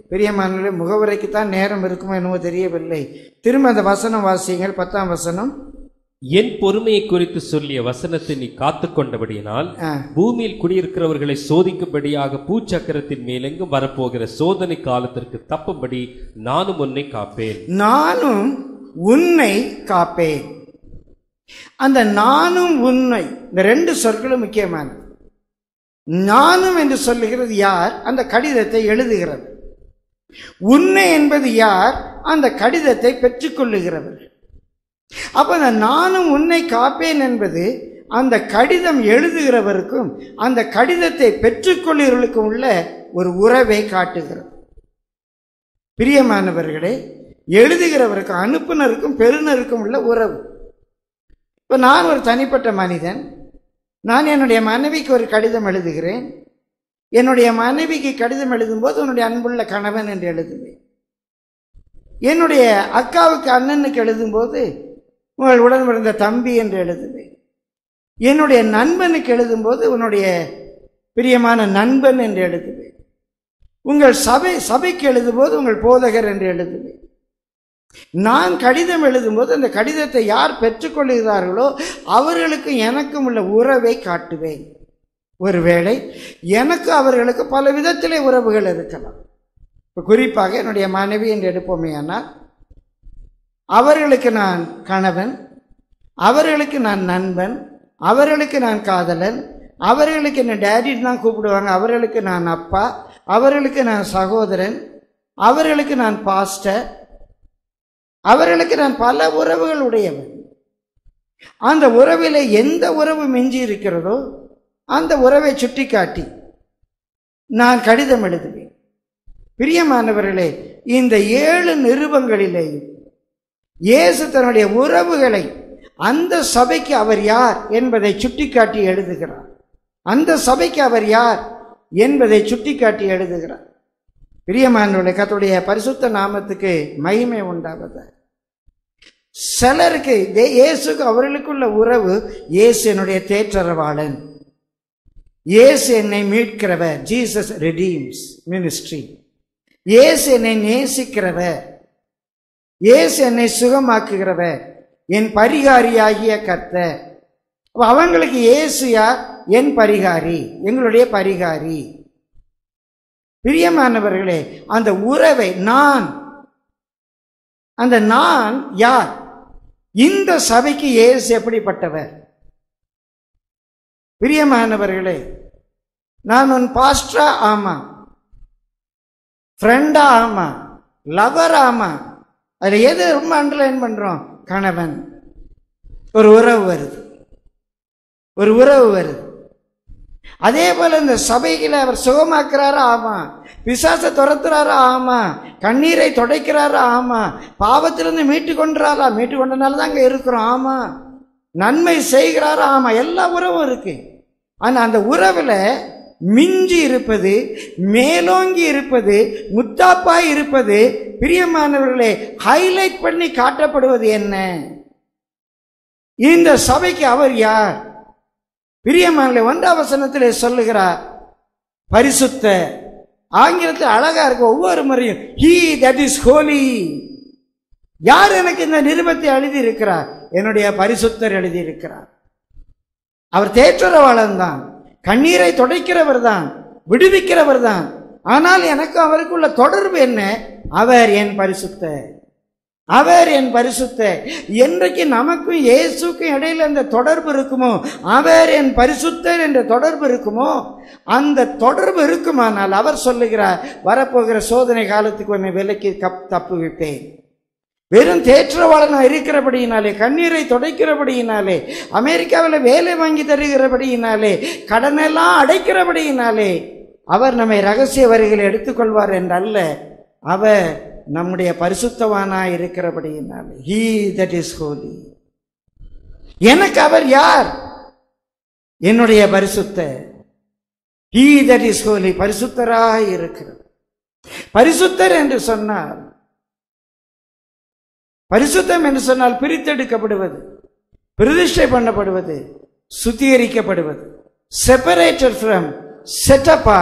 பிரியமானவர்களே முகவுரைக்கு தான் நேரம் இருக்குமோ என்னவோ தெரியவில்லை திரும்ப அந்த வசனம் வாசியுங்கள் பத்தாம் வசனம் என் பொறுமையை குறித்து சொல்லிய வசனத்தை நீ காத்துக் கொண்டபடியினால் ஆ. பூமியில் குடியிருக்கிறவர்களை சோதிக்கும்படியாக பூச்சக்கரத்தின் மேலெங்கும் வரப்போகிற சோதனை காலத்திற்கு தப்பும்படி நானும் உன்னை காப்பேன் நானும் உன்னை காப்பேன் அந்த நானும் உன்னை இந்த ரெண்டு சொற்களும் முக்கியமானது நானும் என்று சொல்லுகிறது யார் அந்த கடிதத்தை எழுதுகிறது உன்னை என்பது யார் அந்த கடிதத்தை பெற்றுக்கொள்ளுகிறவர் அப்ப அந்த நானும் உன்னை காப்பேன் என்பது அந்த கடிதம் எழுதுகிறவருக்கும் அந்த கடிதத்தை பெற்றுக்கொள்ளுகிறவர்களுக்கும் உள்ள ஒரு உறவை காட்டுகிறது பிரியமானவர்களே எழுதுகிறவருக்கும் அனுப்புனருக்கும் பெறுநருக்கும் உள்ள உறவு இப்போ நான் ஒரு தனிப்பட்ட மனிதன் நான் என்னுடைய மனைவிக்கு ஒரு கடிதம் எழுதுகிறேன் என்னுடைய மனைவிக்கு கடிதம் எழுதும்போது உன்னுடைய அன்புள்ள கணவன் என்று எழுதுவேன் என்னுடைய அக்காவுக்கு அண்ணனுக்கு எழுதும்போது உங்கள் உடன் பிறந்த தம்பி என்று எழுதுவேன் என்னுடைய நண்பனுக்கு எழுதும்போது உன்னுடைய பிரியமான நண்பன் என்று எழுதுவேன் உங்கள் சபை சபைக்கு எழுதும்போது உங்கள் போதகர் என்று எழுதுவேன் நான் கடிதம் எழுதும்போது அந்த கடிதத்தை யார் பெற்றுக்கொள்கிறார்களோ அவர்களுக்கு எனக்கும் உள்ள உறவை காட்டுவேன் ஒருவேளை எனக்கு அவர்களுக்கு பல விதத்திலே உறவுகள் இருக்கலாம் இப்போ குறிப்பாக என்னுடைய மனைவி என்று எடுப்போமே ஆனால் அவர்களுக்கு நான் கணவன் அவர்களுக்கு நான் நண்பன் அவர்களுக்கு நான் காதலன் அவர்களுக்கு என்ன டேடின்னு தான் கூப்பிடுவாங்க அவர்களுக்கு நான் அப்பா அவர்களுக்கு நான் சகோதரன் அவர்களுக்கு நான் பாஸ்டர் அவர்களுக்கு நான் பல உறவுகள் உடையவன் அந்த உறவிலே எந்த உறவு மிஞ்சி இருக்கிறதோ அந்த உறவை சுட்டிக்காட்டி நான் கடிதம் எழுதுவேன் பிரியமானவர்களே இந்த ஏழு நிருபங்களிலேயும் இயேசு தன்னுடைய உறவுகளை அந்த சபைக்கு அவர் யார் என்பதை சுட்டிக்காட்டி எழுதுகிறார் அந்த சபைக்கு அவர் யார் என்பதை சுட்டிக்காட்டி எழுதுகிறார் பிரியமானவர்களே கர்த்தருடைய பரிசுத்த நாமத்துக்கு மகிமை உண்டாவது சிலருக்கு தே- இயேசுக்கு அவர்களுக்குள்ள உறவு இயேசு என்னுடைய தேற்றரவாளன் இயேசு என்னை மீட்கிறவர் ஜீசஸ் ரெடீம்ஸ் மினிஸ்ட்ரி இயேசு என்னை நேசிக்கிறவர் இயேசு என்னை சுகமாக்குகிறவர் என் பரிகாரியாகிய கர்த்தர் அப்ப அவங்களுக்கு இயேசு யார் என் பரிகாரி எங்களுடைய பரிகாரி பிரியமானவர்களே அந்த உறவை நான் அந்த நான் யார் இந்த சபைக்கு இயேசு எப்படிப்பட்டவர் பிரியமானவர்களே நான் உன் பாஸ்டரா ஆமா ஃப்ரெண்டா ஆமா லவர் ஆமா அதுல எது ரொம்ப அண்டர்லைன் பண்றோம் கணவன் ஒரு உறவு வருது ஒரு உறவு வருது அதே போல இந்த சபைகளை அவர் சுகமாக்குறாரா ஆமா பிசாசை துரத்துறாரா ஆமா கண்ணீரை துடைக்கிறாரா ஆமா பாவத்திலிருந்து மீட்டு கொண்டுறாரா மீட்டு கொண்டனால தான் அங்க இருக்கிறோம் ஆமா நன்மை செய்கிறாரா ஆமா எல்லா உறவும் இருக்கு ஆனா அந்த உறவுல மிஞ்சி இருப்பது மேலோங்கி இருப்பது முத்தாப்பாய் இருப்பது பிரியமானவர்களே ஹைலைட் பண்ணி காட்டப்படுவது என்ன இந்த சபைக்கு அவர் யார் பிரியமானவர்களே ஒன்றாம் வசனத்திலே சொல்லுகிறார் பரிசுத்த ஆங்கிலத்தில் அழகா இருக்கு ஒவ்வொரு முறையும் ஹீ தட் இஸ் ஹோலி யார் எனக்கு இந்த நிருபத்தை எழுதி இருக்கிறார் என்னுடைய பரிசுத்தர் எழுதி இருக்கிறார் அவர் தேற்றரவாளன் தான் கண்ணீரை துடைக்கிறவர் தான் விடுவிக்கிறவர் தான் ஆனால் எனக்கு அவருக்குள்ள தொடர்பு என்ன அவர் என் பரிசுத்தர் அவர் என் பரிசுத்தர் என்றைக்கு நமக்கும் இயேசுக்கும் இடையில அந்த தொடர்பு இருக்குமோ அவர் என் பரிசுத்தர் என்ற தொடர்பு இருக்குமோ அந்த தொடர்பு இருக்குமானால் அவர் சொல்லுகிறார் வரப்போகிற சோதனை காலத்துக்கு உன்னை விலைக்கு கப் தப்புவிப்பேன் வெறும் தேற்றவாளனா இருக்கிறபடியினாலே கண்ணீரை துடைக்கிறபடியினாலே அமெரிக்காவில் வேலை வாங்கி தருகிறபடியினாலே கடனெல்லாம் அடைக்கிறபடியினாலே அவர் நம்மை ரகசிய வரிகளை எடுத்துக்கொள்வார் என்றல்ல அவர் நம்முடைய பரிசுத்தவானா இருக்கிறபடியினாலே ஹீ தட் இஸ் ஹோலி எனக்கு அவர் யார் என்னுடைய பரிசுத்த ஹீ தட் இஸ் ஹோலி பரிசுத்தராக இருக்கிறது பரிசுத்தர் என்று சொன்னார் பரிசுத்தம் என்று சொன்னால் பிரித்தெடுக்கப்படுவது பிரதிஷ்டை பண்ணப்படுவது சுத்திகரிக்கப்படுவது separated from set apart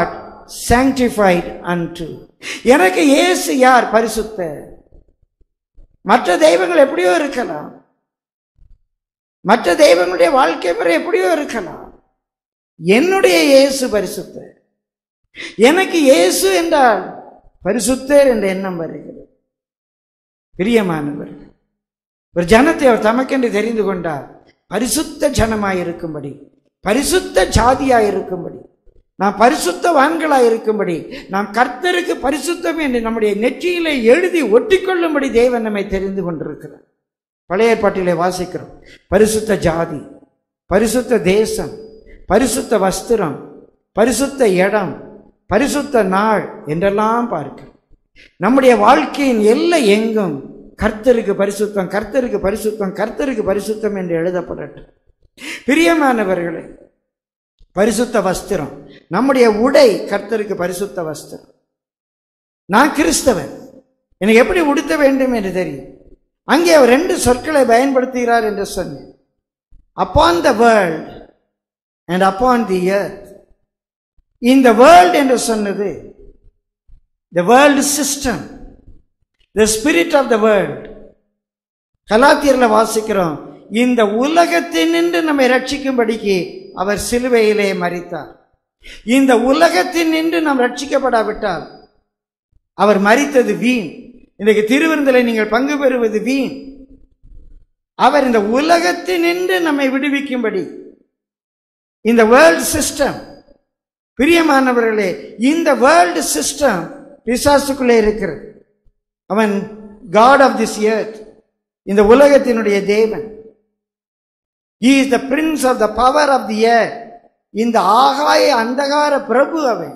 sanctified unto எனக்கு இயேசு யார் பரிசுத்த மற்ற தெய்வங்கள் எப்படியோ இருக்கலாம் மற்ற தெய்வங்களுடைய வாழ்க்கை முறை எப்படியோ இருக்கலாம் என்னுடைய இயேசு பரிசுத்த எனக்கு இயேசு என்றால் பரிசுத்தர் என்ற எண்ணம் வருகிறது பிரியமானவர் ஒரு ஜனத்தை அவர் தமக்கென்று தெரிந்து கொண்டார் பரிசுத்த ஜனமாய் இருக்கும்படி பரிசுத்த ஜாதியாய் இருக்கும்படி நாம் பரிசுத்தவான்களாய் இருக்கும்படி நாம் கர்த்தருக்கு பரிசுத்தம் என்று நம்முடைய நெற்றியிலே எழுதி ஒட்டிக்கொள்ளும்படி தேவன் நம்மை தெரிந்து கொண்டிருக்கிறார் பழைய ஏற்பாட்டிலே வாசிக்கிறோம் பரிசுத்த ஜாதி பரிசுத்த தேசம் பரிசுத்த வஸ்திரம் பரிசுத்த இடம் பரிசுத்த நாள் என்றெல்லாம் பார்க்கிறோம் நம்முடைய வாழ்க்கையின் எல்லை எங்கும் கர்த்தருக்கு பரிசுத்தம் கர்த்தருக்கு பரிசுத்தம் கர்த்தருக்கு பரிசுத்தம் என்று எழுதப்படட்டும் பிரியமானவர்களே பரிசுத்த வஸ்திரம் நம்முடைய உடை கர்த்தருக்கு பரிசுத்த வஸ்திரம் நான் கிறிஸ்தவன் எனக்கு எப்படி உடுத்த வேண்டும் என்று தெரியும் அங்கே அவர் ரெண்டு சொற்களை பயன்படுத்துகிறார் என்று சொன்னேன் upon the world and upon the earth இந்த வேர்ல்ட் என்று சொன்னது the world system the spirit of the world கலாத்தியர்ல வாசிக்கிறோம் இந்த உலகத்தினின்று நம்மை ரட்சிக்கும்படிக்கு அவர் சிலுவையிலே மரித்தார் இந்த உலகத்தின் நின்று நாம் ரட்சிக்கப்படாவிட்டால் அவர் மரித்தது வீண் இன்றைக்கு திருவிருந்தலை நீங்கள் பங்கு பெறுவது வீண் அவர் இந்த உலகத்தினின்று நம்மை விடுவிக்கும்படி இந்த வேர்ல்ட் சிஸ்டம் பிரியமானவர்களே இந்த வேர்ல்டு சிஸ்டம் பிசாசுக்குள்ளே இருக்கிறது அவன் காட் ஆஃப் திஸ் earth இந்த உலகத்தினுடைய தேவன் he is the prince of the power of the air இந்த ஆகாய அந்தகார பிரபு அவன்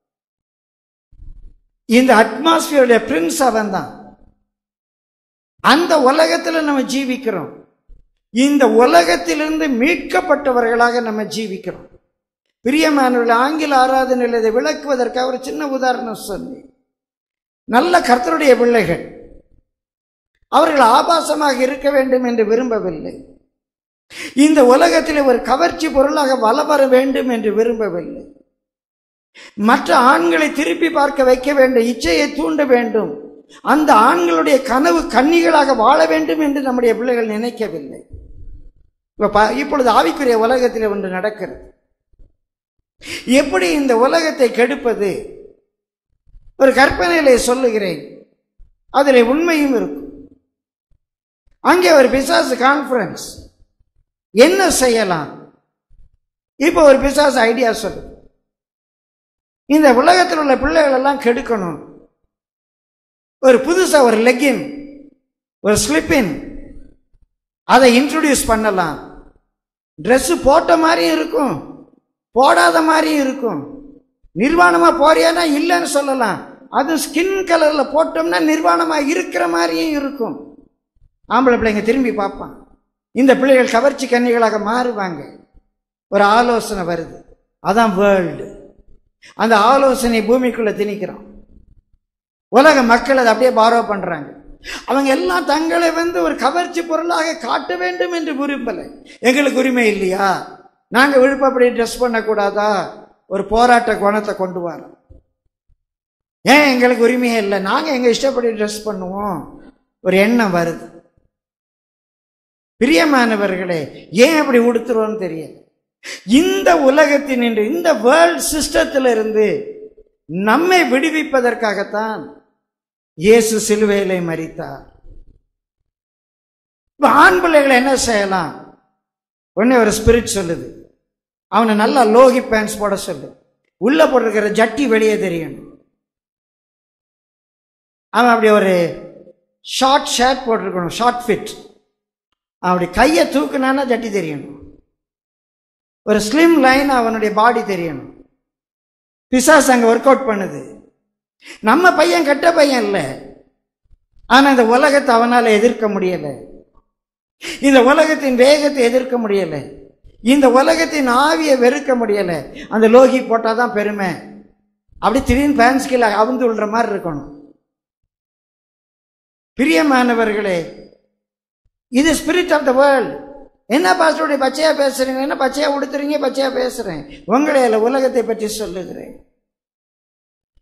இந்த அட்மாஸ்பியருடைய பிரின்ஸ் அவன் தான் அந்த உலகத்தில் நம்ம ஜீவிக்கிறோம் இந்த உலகத்திலிருந்து மீட்கப்பட்டவர்களாக நம்ம ஜீவிக்கிறோம் பிரியமானவர்கள் ஆங்கில ஆராதனையில் இதை விளக்குவதற்காக ஒரு சின்ன உதாரணம் சொன்னேன் நல்ல கர்த்தருடைய பிள்ளைகள் அவர்கள் ஆபாசமாக இருக்க வேண்டும் என்று விரும்பவில்லை இந்த உலகத்தில் ஒரு கவர்ச்சி பொருளாக வல வர வேண்டும் என்று விரும்பவில்லை மற்ற ஆண்களை திருப்பி பார்க்க வைக்க வேண்டும் இச்சையை தூண்ட வேண்டும் அந்த ஆண்களுடைய கனவு கன்னிகளாக வாழ வேண்டும் என்று நம்முடைய பிள்ளைகள் நினைக்கவில்லை இப்ப பா- இப்பொழுது ஆவிக்குரிய உலகத்தில் ஒன்று நடக்கிறது எப்படி இந்த உலகத்தை கெடுப்பது ஒரு கற்பனையிலே சொல்லுகிறேன் அதில் உண்மையும் இருக்கும் அங்கே ஒரு பிசாசு கான்ஃபரன்ஸ் என்ன செய்யலாம் இப்போ ஒரு பிசாசு ஐடியா சொல்லு இந்த உலகத்தில் உள்ள பிள்ளைகள் எல்லாம் கெடுக்கணும் ஒரு புதுசா ஒரு லெக்கின் ஒரு ஸ்லிப்பின் அதை இன்ட்ரடியூஸ் பண்ணலாம் Dress போட்ட மாதிரியும் இருக்கும் போடாத மாதிரியும் இருக்கும் நிர்வாணமா போறியானா இல்லைன்னு சொல்லலாம் அது ஸ்கின் கலர்ல போட்டோம்னா நிர்வாணமா இருக்கிற மாதிரியும் இருக்கும் ஆம்பளை பிள்ளைங்க திரும்பி பார்ப்பான் இந்த பிள்ளைகள் கவர்ச்சி கன்னிகளாக மாறுவாங்க ஒரு ஆலோசனை வருது அதான் வேர்ல்டு அந்த ஆலோசனை பூமிக்குள்ள திணிக்கிறோம் உலக மக்கள் அதை அப்படியே பாரோ பண்றாங்க அவங்க எல்லாம் தங்களை வந்து ஒரு கவர்ச்சி பொருளாக காட்ட வேண்டும் என்று விரும்பலை எங்களுக்கு உரிமை இல்லையா நாங்க விருப்பப்படி ட்ரெஸ் பண்ணக்கூடாதா ஒரு போராட்ட குணத்தை கொண்டு வரோம் ஏன் எங்களுக்கு உரிமையே இல்லை நாங்க எங்க இஷ்டப்படி ட்ரெஸ் பண்ணுவோம் ஒரு எண்ணம் வருது பிரியமானவர்களே ஏன் அப்படி உடுத்துறோம்னு தெரியல இந்த உலகத்தின் இன்று இந்த வேர்ல்ட் சிஸ்டத்தில் இருந்து நம்மை விடுவிப்பதற்காகத்தான் இயேசு சிலுவையிலே மரித்தார் இப்ப ஆண் பிள்ளைகளை என்ன செய்யலாம் ஒண்ணே ஒரு ஸ்பிரிட் சொல்லுது அவனை நல்லா லோகி பேண்ட்ஸ் போட சொல்லு உள்ள போட்டிருக்கிற ஜட்டி வெளியே தெரியணும் அவன் அப்படி ஒரு ஷார்ட் ஷர்ட் போட்டிருக்கணும் ஷார்ட் ஃபிட் அப்படி கையை தூக்குனானா ஜட்டி தெரியணும் ஒரு ஸ்லிம் லைன் அவனுடைய பாடி தெரியணும் பிசாஸ் அங்க ஒர்க் அவுட் பண்ணுது நம்ம பையன் கெட்ட பையன் இல்லை ஆனா இந்த உலகத்தை அவனால எதிர்க்க முடியல இந்த உலகத்தின் வேகத்தை எதிர்க்க முடியல இந்த உலகத்தின் ஆவியை வெறுக்க முடியல அந்த லோகி போட்டாதான் பெருமை அப்படி திடீர்னு பேன்ஸ் கீழே அவுந்து விழுற மாதிரி இருக்கணும் பிரியமானவர்களே இது ஸ்பிரிட் ஆஃப் த வேர்ல்ட் என்ன பாஸ்டருடைய பச்சையா பேசுறீங்க என்ன பச்சையா உடுத்துறீங்க பச்சையா பேசுறேன் உங்களை அல்ல உலகத்தை பற்றி சொல்லுகிறேன்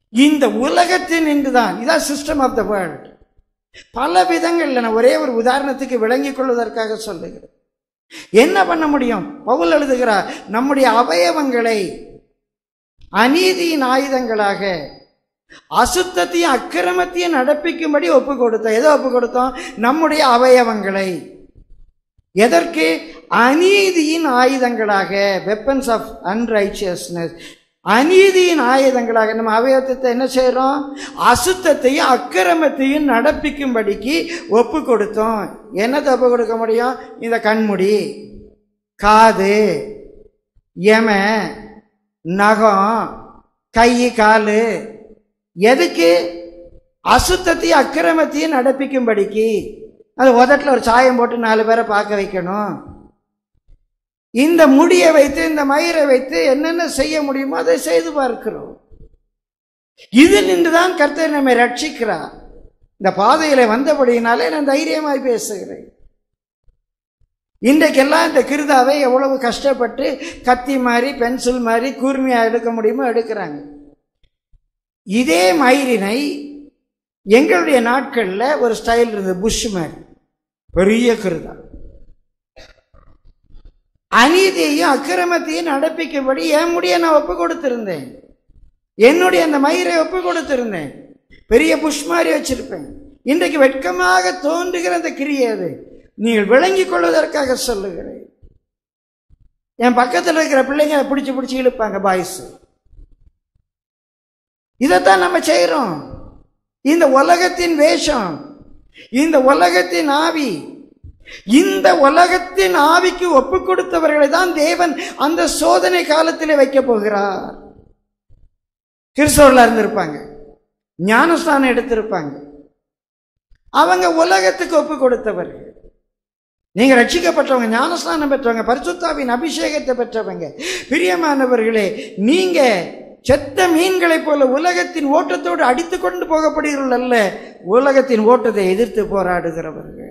இந்த உலகத்தின் இன்றுதான் இதான் சிஸ்டம் ஆஃப் த வேர்ல்ட் பல விதங்கள்ல நான் ஒரே ஒரு உதாரணத்துக்கு விளங்கிக் கொள்வதற்காக சொல்லுகிறேன் என்ன பண்ண முடியும் பவுல் எழுதுகிறார் நம்முடைய அவயவங்களை அநீதியின் ஆயுதங்களாக அசுத்தத்தையும் அக்கிரமத்தையும் நடப்பிக்கும்படி ஒப்பு கொடுத்தோம் எதை ஒப்பு கொடுத்தோம் நம்முடைய அவயவங்களை எதற்கு அநீதியின் ஆயுதங்களாக வெப்பன்ஸ் ஆஃப் அன்ரைச்சியஸ்னஸ் அநீதியின் ஆயுதங்களாக நம்ம அவயவத்தை என்ன செய்றோம் அசுத்தத்தையும் அக்கிரமத்தையும் நடப்பிக்கும்படிக்கு ஒப்பு கொடுத்தோம் என்னத்தை ஒப்பு கொடுக்க முடியும் இந்த கண்முடி காது எம நகம் கை காலு எதுக்கு அசுத்தத்தையும் அக்கிரமத்தையும் நடப்பிக்கும்படிக்கு அது உதட்டில் ஒரு சாயம் போட்டு நாலு பேரை பார்க்க வைக்கணும் இந்த முடியை வைத்து இந்த மயிரை வைத்து என்னென்ன செய்ய முடியுமோ அதை செய்து பார்க்கிறோம் இது நின்றுதான் கர்த்தர் நம்மை ரட்சிக்கிறார் இந்த பாதையில வந்தபடியினாலே நான் தைரியமாய் பேசுகிறேன் இன்றைக்கெல்லாம் இந்த கிருதாவை எவ்வளவு கஷ்டப்பட்டு கத்தி மாதிரி பென்சில் மாதிரி கூர்மையா எடுக்க முடியுமோ எடுக்கிறாங்க இதே மயிரினை எங்களுடைய நாட்கள்ல ஒரு ஸ்டைல் இருந்தது புஷ் மாதிரி பெரிய கிருதா அநீதியையும் அக்கிரமத்தையும் நடப்பிக்கும்படி என் முடிய நான் ஒப்பு கொடுத்திருந்தேன் என்னுடைய அந்த மயிரை ஒப்பு கொடுத்திருந்தேன் பெரிய புஷ் மாதிரி வச்சிருப்பேன் இன்றைக்கு வெட்கமாக தோன்றுகிற அந்த கிரியை அது நீங்கள் விளங்கிக் கொள்வதற்காக சொல்லுகிறேன் என் பக்கத்தில் இருக்கிற பிள்ளைங்க பிடிச்சி பிடிச்சி இழுப்பாங்க பாய்ஸ் இதைத்தான் நம்ம செய்கிறோம் இந்த உலகத்தின் வேஷம் இந்த உலகத்தின் ஆவி இந்த உலகத்தின் ஆவிக்கு ஒப்பு கொடுத்தவர்களை தான் தேவன் அந்த சோதனை காலத்திலே வைக்க போகிறார் கிறிஸ்தவர்களா இருந்திருப்பாங்க ஞானஸ்தானம் எடுத்திருப்பாங்க அவங்க உலகத்துக்கு ஒப்பு கொடுத்தவர்கள் நீங்க ரட்சிக்கப்பட்டவங்க ஞானஸ்தானம் பெற்றவங்க பரிசுத்தாவின் அபிஷேகத்தை பெற்றவங்க பிரியமானவர்களே நீங்க செத்த மீன்களைப் போல உலகத்தின் ஓட்டத்தோடு அடித்து கொண்டு போகப்படுகிறீர்கள் அல்ல உலகத்தின் ஓட்டத்தை எதிர்த்து போராடுகிறவர்கள்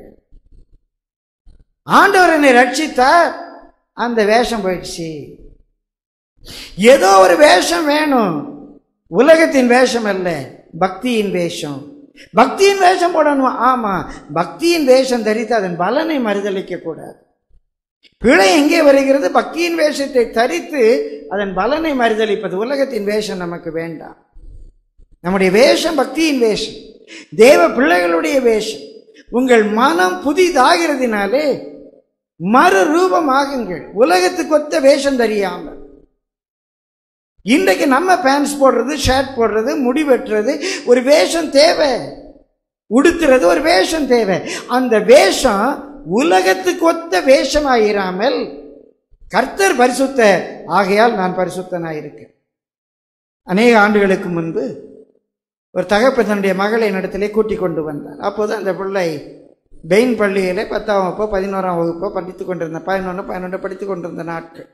ஆண்டவர் என்னை ரட்சித்தார் அந்த வேஷம் போயிடுச்சு ஏதோ ஒரு வேஷம் வேணும் உலகத்தின் வேஷம் அல்ல பக்தியின் வேஷம் பக்தியின் வேஷம் போடணும் ஆமா பக்தியின் வேஷம் தரித்து அதன் பலனை மறுதளிக்க கூடாது பிழை எங்கே வருகிறது பக்தியின் வேஷத்தை தரித்து அதன் பலனை மறுதளிப்பது உலகத்தின் வேஷம் நமக்கு வேண்டாம் நம்முடைய வேஷம் பக்தியின் வேஷம் தேவ பிள்ளைகளுடைய வேஷம் உங்கள் மனம் புதிதாகிறதுனாலே மறு ரூபமாகுங்கள் உலகத்துக்கு ஒத்த வேஷம் தெரியாமல் இன்றைக்கு நம்ம பேண்ட்ஸ் போடுறது ஷர்ட் போடுறது முடி வெட்டுறது ஒரு வேஷம் தேவை உடுத்துறது ஒரு வேஷம் தேவை அந்த வேஷம் உலகத்துக்கு ஒத்த வேஷமாயிராமல் கர்த்தர் பரிசுத்த ஆகையால் நான் பரிசுத்தனாயிருக்கேன் அநேக ஆண்டுகளுக்கு முன்பு ஒரு தகப்பன் தன்னுடைய மகளை என்னிடத்திலே கூட்டிக் கொண்டு வந்தார் அப்போது அந்த பிள்ளை பெயின் பள்ளியிலே பத்தாம் வகுப்போ பதினோராம் வகுப்போ படித்து கொண்டிருந்த பதினொன்று பதினொன்று படித்து கொண்டிருந்த நாட்கள்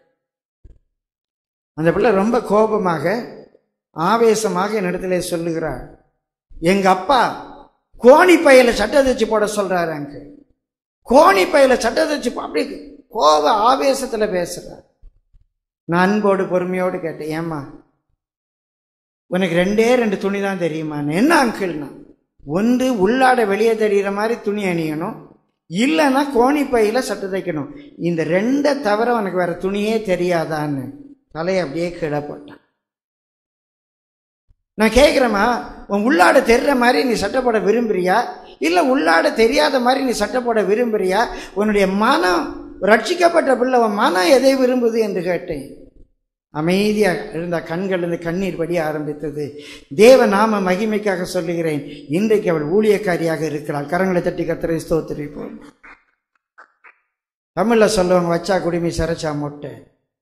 அந்த பிள்ளை ரொம்ப கோபமாக ஆவேசமாக என்னிடத்திலே சொல்லுகிறார் எங்க அப்பா கோணி பையில சட்டை தச்சு போட சொல்றாரு அங்க கோணி பையில சட்டை தச்சு போ- அப்படி கோப ஆவேசத்துல பேசுறார் நான் அன்போடு பொறுமையோடு கேட்டேன் ஏம்மா உனக்கு ரெண்டே ரெண்டு துணி தான் தெரியுமா என்ன அங்கிள்னா ஒன்று உள்ளாட வெளியே தெரிகிற மாதிரி துணி அணியணும் இல்லைன்னா கோணி பையில சட்டை தைக்கணும் இந்த ரெண்டை தவிர உனக்கு வேற துணியே தெரியாதான்னு தலையை அப்படியே கீழே போட்டான் நான் கேட்குறேம்மா உன் உள்ளாட தெரிற மாதிரி நீ சட்டை போட விரும்புறியா இல்லை உள்ளாட தெரியாத மாதிரி நீ சட்டை போட விரும்புறியா உன்னுடைய மனம் ரட்சிக்கப்பட்ட பிள்ளை உன் மனம் எதை விரும்புது என்று கேட்டேன் அமைதியாக இருந்த கண்களிலிருந்து கண்ணீர் வடிய ஆரம்பித்தது தேவ நாம மகிமைக்காக சொல்லுகிறேன் இன்றைக்கு அவள் ஊழியக்காரியாக இருக்கிறாள் கரங்களை தட்டி கத்திரை ஸ்தோத்திரிப்போம் தமிழ்ல சொல்லுவாங்க வச்சா குடிமி சரச்சா மொட்டை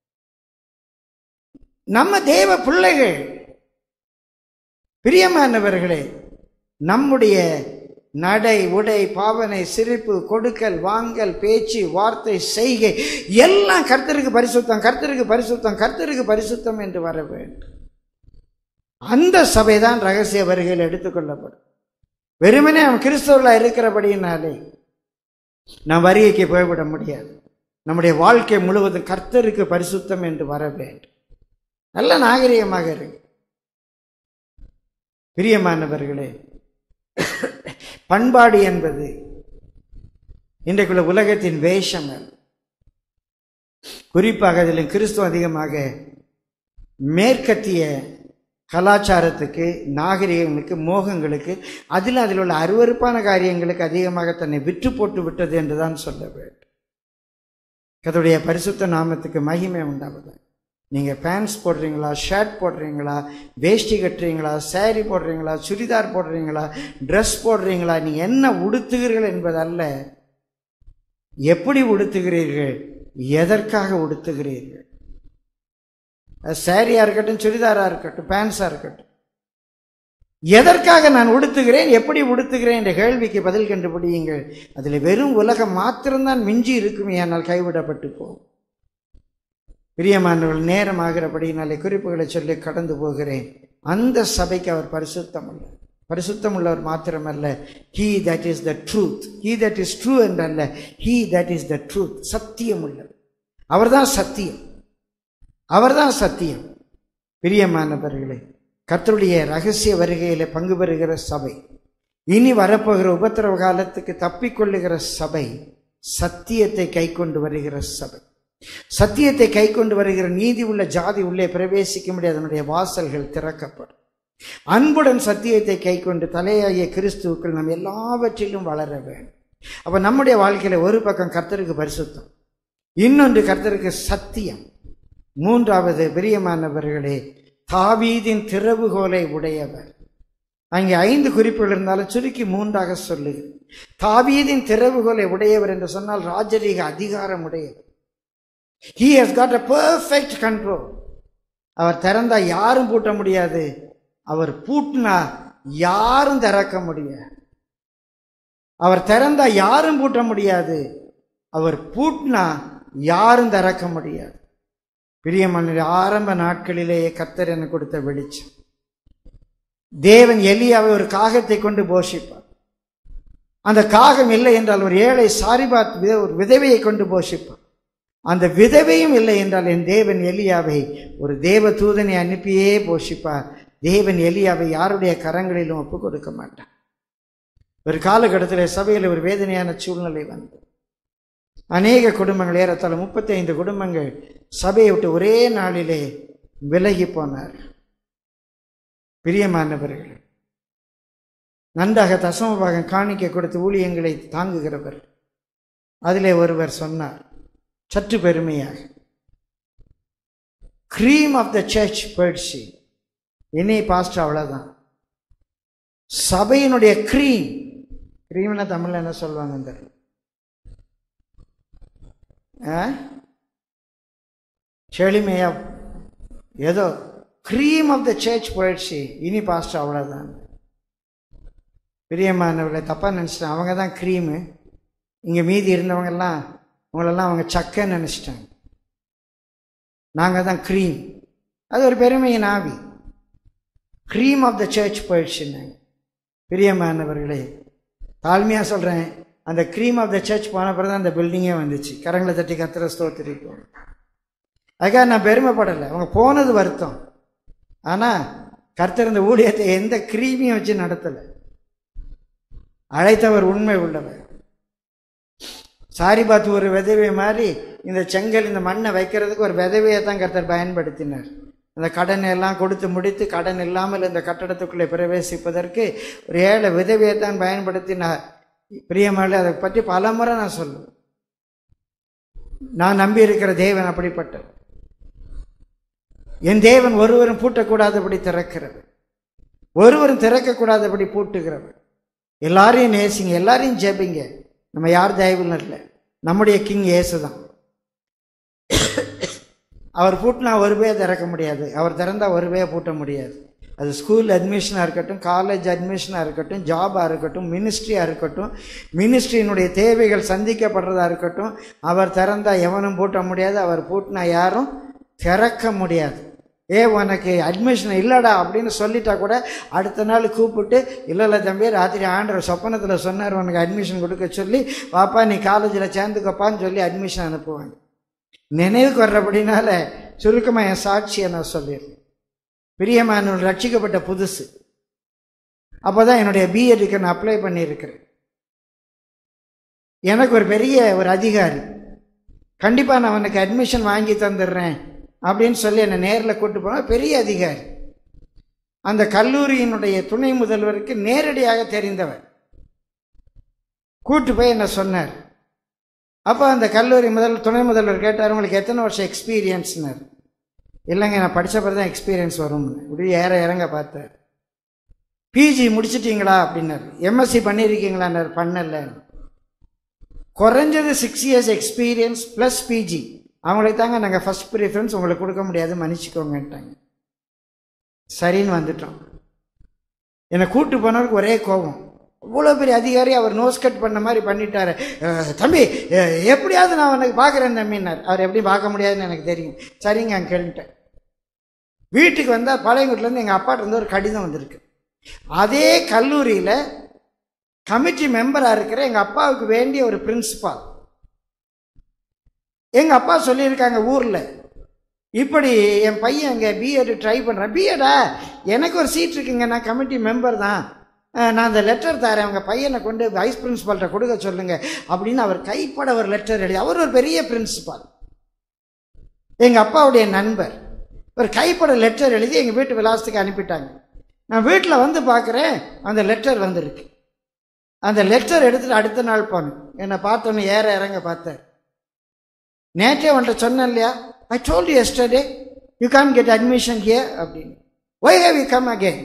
நம்ம தேவ பிள்ளைகள் பிரியமானவர்களே நம்முடைய நடை உடை பாவனை சிரிப்பு கொடுக்கல் வாங்கல் பேச்சு வார்த்தை செய்கை எல்லாம் கர்த்தருக்கு பரிசுத்தம் கர்த்தருக்கு பரிசுத்தம் கர்த்தருக்கு பரிசுத்தம் என்று வர வேண்டும் அந்த சபைதான் ரகசிய வருகையில் எடுத்துக்கொள்ளப்படும் வெறுமனே அவன் கிறிஸ்தவர்களா இருக்கிறபடியினாலே நாம் வருகைக்கு போய்விட முடியாது நம்முடைய வாழ்க்கை முழுவதும் கர்த்தருக்கு பரிசுத்தம் என்று வர வேண்டும் நல்ல நாகரிகமாக இருக்கு பிரியமானவர்களே பண்பாடு என்பது இன்றைக்குள்ள உலகத்தின் வேஷம் அல்ல. குறிப்பாக அதிலும் கிறிஸ்துவம் அதிகமாக மேற்கத்திய கலாச்சாரத்துக்கு நாகரிகங்களுக்கு மோகங்களுக்கு அதில் அதில் உள்ள அருவருப்பான காரியங்களுக்கு அதிகமாக தன்னை விற்று போட்டு விட்டது என்றுதான் சொல்ல வேண்டும் கர்த்தருடைய பரிசுத்த நாமத்துக்கு மகிமை உண்டாவது நீங்கள் பேண்ட்ஸ் போடுறீங்களா ஷர்ட் போடுறீங்களா வேஷ்டி கட்டுறீங்களா saree போடுறீங்களா சுடிதார் போடுறீங்களா ட்ரெஸ் போடுறீங்களா நீங்கள் என்ன உடுத்துகிறீர்கள் என்பதல்ல எப்படி உடுத்துகிறீர்கள் எதற்காக உடுத்துகிறீர்கள் அது சாரியா இருக்கட்டும் சுடிதாரா இருக்கட்டும் பேண்ட்ஸா இருக்கட்டும் எதற்காக நான் உடுத்துகிறேன் எப்படி உடுத்துகிறேன் என்ற கேள்விக்கு பதில் கண்டுபிடியுங்கள் அதில் வெறும் உலகம் மாத்திரம்தான் மிஞ்சி இருக்குமே ஆனால் கைவிடப்பட்டு போகும் பிரியமானவர்கள் நேரம் ஆகிறபடினாலே குறிப்புகளை சொல்லி கடந்து போகிறேன் அந்த சபைக்கு அவர் பரிசுத்தம் உள்ள பரிசுத்தம் உள்ளவர் மாத்திரமல்ல he that is the truth he that is true என்றல்ல he that is the truth சத்தியம் உள்ளவர் அவர்தான் சத்தியம் அவர்தான் சத்தியம் பிரியமானவர்களே கர்த்தருடைய ரகசிய வருகையில பங்கு பெறுகிற சபை இனி வரப்போகிற உபத்திரவ காலத்துக்கு தப்பிக்கொள்ளுகிற சபை சத்தியத்தை கை கொண்டு வருகிற சபை சத்தியத்தை கை கொண்டு வருகிற நீதி உள்ள ஜாதி உள்ளே பிரவேசிக்க முடியாது அதனுடைய வாசல்கள் திறக்கப்படும் அன்புடன் சத்தியத்தை கை கொண்டு தலையாகிய கிறிஸ்துவுக்குள் நாம் எல்லாவற்றிலும் வளர வேண்டும் அப்ப நம்முடைய வாழ்க்கையில ஒரு பக்கம் கர்த்தருக்கு பரிசுத்தம் இன்னொன்று கர்த்தருக்கு சத்தியம் மூன்றாவது பிரியமானவர்களே தாவீதின் திறவுகோலை உடையவர் அங்கே ஐந்து குறிப்புகள் இருந்தாலும் சுருக்கி மூன்றாக சொல்லுது தாவீதின் திறவுகோலை உடையவர் என்று சொன்னால் ராஜரீக அதிகாரம் உடையவர் he has got a perfect control அவர் திறந்தா யாரும் பூட்ட முடியாது அவர் பூட்டினா யாரும் திறக்க முடியாது அவர் திறந்தா யாரும் பூட்ட முடியாது அவர் பூட்டினா யாரும் திறக்க முடியாது பிரியமன்னர் ஆரம்ப நாட்களிலேயே கத்தர் எனக்கு கொடுத்த வெளிச்சம் தேவன் எலியாவை ஒரு காகத்தை கொண்டு போஷிப்பார் அந்த காகம் இல்லை என்றால் ஒரு ஏழை சாரிபாத் வித- ஒரு விதவையை கொண்டு போஷிப்பார் அந்த விதவையும் இல்லை என்றால் என் தேவன் எலியாவை ஒரு தேவ தூதனை அனுப்பியே போஷிப்பார் தேவன் எலியாவை யாருடைய கரங்களிலும் ஒப்பு கொடுக்க மாட்டார் ஒரு காலகட்டத்தில் சபையில் ஒரு வேதனையான சூழ்நிலை வந்தது அநேக குடும்பங்கள் ஏறத்தாழ முப்பத்தி ஐந்து குடும்பங்கள் சபையை விட்டு ஒரே நாளிலே விலகி போனார் பிரியமானவர்கள் நன்றாக தசமபாகம் காணிக்கை கொடுத்து ஊழியங்களை தாங்குகிறவர் அதிலே ஒருவர் சொன்னார் சற்று பெருமையாக cream ஆஃப் த சர்ச் பேர்ட்ஸி இனி பாஸ்ட் அவ்வளோதான் சபையினுடைய cream creamனா தமிழ்ல என்ன சொல்லுவாங்க இந்த செழுமையா ஏதோ cream ஆஃப் த சர்ச் போயிடுச்சு இனி பாஸ்ட் அவ்வளோதான் பிரியமானவர்களை தப்பாக நினச்சிட்டேன் அவங்க தான் க்ரீமு இங்கே மீதி இருந்தவங்கெல்லாம் உங்களெல்லாம் அவங்க சக்கைன்னு நினச்சிட்டாங்க நாங்கள் தான் க்ரீம் அது ஒரு பெருமையின் ஆவி க்ரீம் ஆஃப் த சர்ச் போயிடுச்சுன்னாங்க பிரியமானவர்களே தாழ்மையாக சொல்கிறேன் அந்த க்ரீம் ஆஃப் த சர்ச் போன பிறகு தான் அந்த பில்டிங்கே வந்துச்சு கரங்களை தட்டி கத்திர ஸ்தோத்திரிப்போம் அதுக்காக நான் பெருமைப்படலை அவங்க போனது வருத்தம் ஆனால் கர்த்தர் இந்த ஊழியத்தை எந்த கிரீமியும் வச்சு நடத்தலை அழைத்தவர் உண்மை உள்ளவர் சாரி பார்த்து ஒரு விதவை மாதிரி இந்த செங்கல் இந்த மண்ணை வைக்கிறதுக்கு ஒரு விதவையை தான் கர்த்தர் பயன்படுத்தினார் அந்த கடனை எல்லாம் கொடுத்து முடித்து கடன் இல்லாமல் இந்த கட்டடத்துக்குள்ளே பிரவேசிப்பதற்கு ஒரு ஏழை விதவையை தான் பயன்படுத்தினார் பிரியமாளி அதை பற்றி பல முறை நான் சொல்லுவேன் நான் நம்பி இருக்கிற தேவன் அப்படிப்பட்டவர் என் தேவன் ஒருவரும் பூட்டக்கூடாதபடி திறக்கிறவர் ஒருவரும் திறக்கக்கூடாதபடி பூட்டுகிறவர் எல்லாரையும் நேசிங்க எல்லாரையும் ஜெபிங்க நம்ம யார் தயவில் இல்லை நம்முடைய கிங் இயேசு தான் அவர் பூட்டினா ஒரு பேர் திறக்க முடியாது அவர் திறந்தா ஒரு பேர் பூட்ட முடியாது அது ஸ்கூல் அட்மிஷனாக இருக்கட்டும் காலேஜ் அட்மிஷனாக இருக்கட்டும் ஜாபாக இருக்கட்டும் மினிஸ்ட்ரியாக இருக்கட்டும் மினிஸ்ட்ரியினுடைய தேவைகள் சந்திக்கப்படுறதா இருக்கட்டும் அவர் திறந்தா எவனும் பூட்ட முடியாது அவர் பூட்டினா யாரும் திறக்க முடியாது ஏ உனக்கு அட்மிஷன் இல்லைடா அப்படின்னு சொல்லிட்டா கூட அடுத்த நாள் கூப்பிட்டு இல்லை இல்லை தம்பி ராத்திரி ஆண்டவர் சொப்பனத்தில் சொன்னார் உனக்கு அட்மிஷன் கொடுக்க சொல்லி வாப்பா நீ காலேஜில் சேர்ந்துக்கப்பான்னு சொல்லி அட்மிஷன் அனுப்புவாங்க நினைவுக்கு வர்றபடினால சுருக்கமாக என் சாட்சியை நான் சொல்லிடுறேன் பிரியமானவர்கள் ரட்சிக்கப்பட்ட புதுசு அப்போ தான் என்னுடைய பிஎட்டுக்கு நான் அப்ளை பண்ணியிருக்கிறேன் எனக்கு ஒரு பெரிய ஒரு அதிகாரி கண்டிப்பாக நான் உனக்கு அட்மிஷன் வாங்கி தந்துடுறேன் அப்படின்னு சொல்லி என்னை நேரில் கூட்டு போனால் பெரிய அதிகாரி அந்த கல்லூரியினுடைய துணை முதல்வருக்கு நேரடியாக தெரிந்தவர் கூட்டு போய் என்ன சொன்னார் அப்போ அந்த கல்லூரி முதல் துணை முதல்வர் கேட்டார் உங்களுக்கு எத்தனை வருஷம் எக்ஸ்பீரியன்ஸ்னார் இல்லைங்க நான் படித்த பிறகு தான் எக்ஸ்பீரியன்ஸ் வரும்னு இப்படி ஏற இறங்க பார்த்தார் பிஜி முடிச்சிட்டீங்களா அப்படின்னாரு எம்எஸ்சி பண்ணியிருக்கீங்களான்னாரு பண்ணல குறைஞ்சது six years experience plus PG அவங்களுக்கு தாங்க நாங்கள் ஃபர்ஸ்ட் ப்ரிஃபரன்ஸ் உங்களுக்கு கொடுக்க முடியாது மன்னிச்சுக்கோங்கன்ட்டாங்க சரின்னு வந்துட்டோம் என்னை கூட்டு போனவருக்கு ஒரே கோபம் இவ்வளோ பெரிய அதிகாரி அவர் நோஸ் கட் பண்ண மாதிரி பண்ணிட்டாரு அஹ், தம்பி அஹ், எப்படியாவது நான் உனக்கு பார்க்குறேன் தம்பின்னார் அவர் எப்படி பார்க்க முடியாதுன்னு எனக்கு தெரியும் சரிங்க அங்கிள்ன்ட்டேன் வீட்டுக்கு வந்தால் பழையங்குட்டிலேருந்து எங்கள் அப்பாட்ட இருந்து ஒரு கடிதம் வந்திருக்கு அதே கல்லூரியில் கமிட்டி மெம்பராக இருக்கிற எங்கள் அப்பாவுக்கு வேண்டிய ஒரு பிரின்சிபால் எங்கள் அப்பா சொல்லியிருக்காங்க ஊரில் இப்படி என் பையன் அங்கே பிஎட் ட்ரை பண்ணுறேன் பிஎடா எனக்கு ஒரு சீட் இருக்குங்க நான் கமிட்டி மெம்பர் தான் அஹ், நான் அந்த லெட்டர் தரேன் அவங்க பையனை கொண்டு வைஸ் பிரின்சிபால்கிட்ட கொடுக்க சொல்லுங்க அப்படின்னு அவர் கைப்பட ஒரு லெட்டர் எழுதி அவர் ஒரு பெரிய பிரின்சிபால் எங்கள் அப்பாவுடைய நண்பர் ஒரு கைப்பட லெட்டர் எழுதி எங்கள் வீட்டு விலாசத்துக்கு அனுப்பிட்டாங்க நான் வீட்டில் வந்து பார்க்குறேன் அந்த லெட்டர் வந்திருக்கு அந்த லெட்டர் எடுத்துட்டு அடுத்த நாள் போனேன் என்னை பார்த்தோன்னே ஏற இறங்க பார்த்தேன் நேற்றே உன்ட்ட சொன்னேன் இல்லையா I told you yesterday you can get admission here அப்படின்னு why have you come again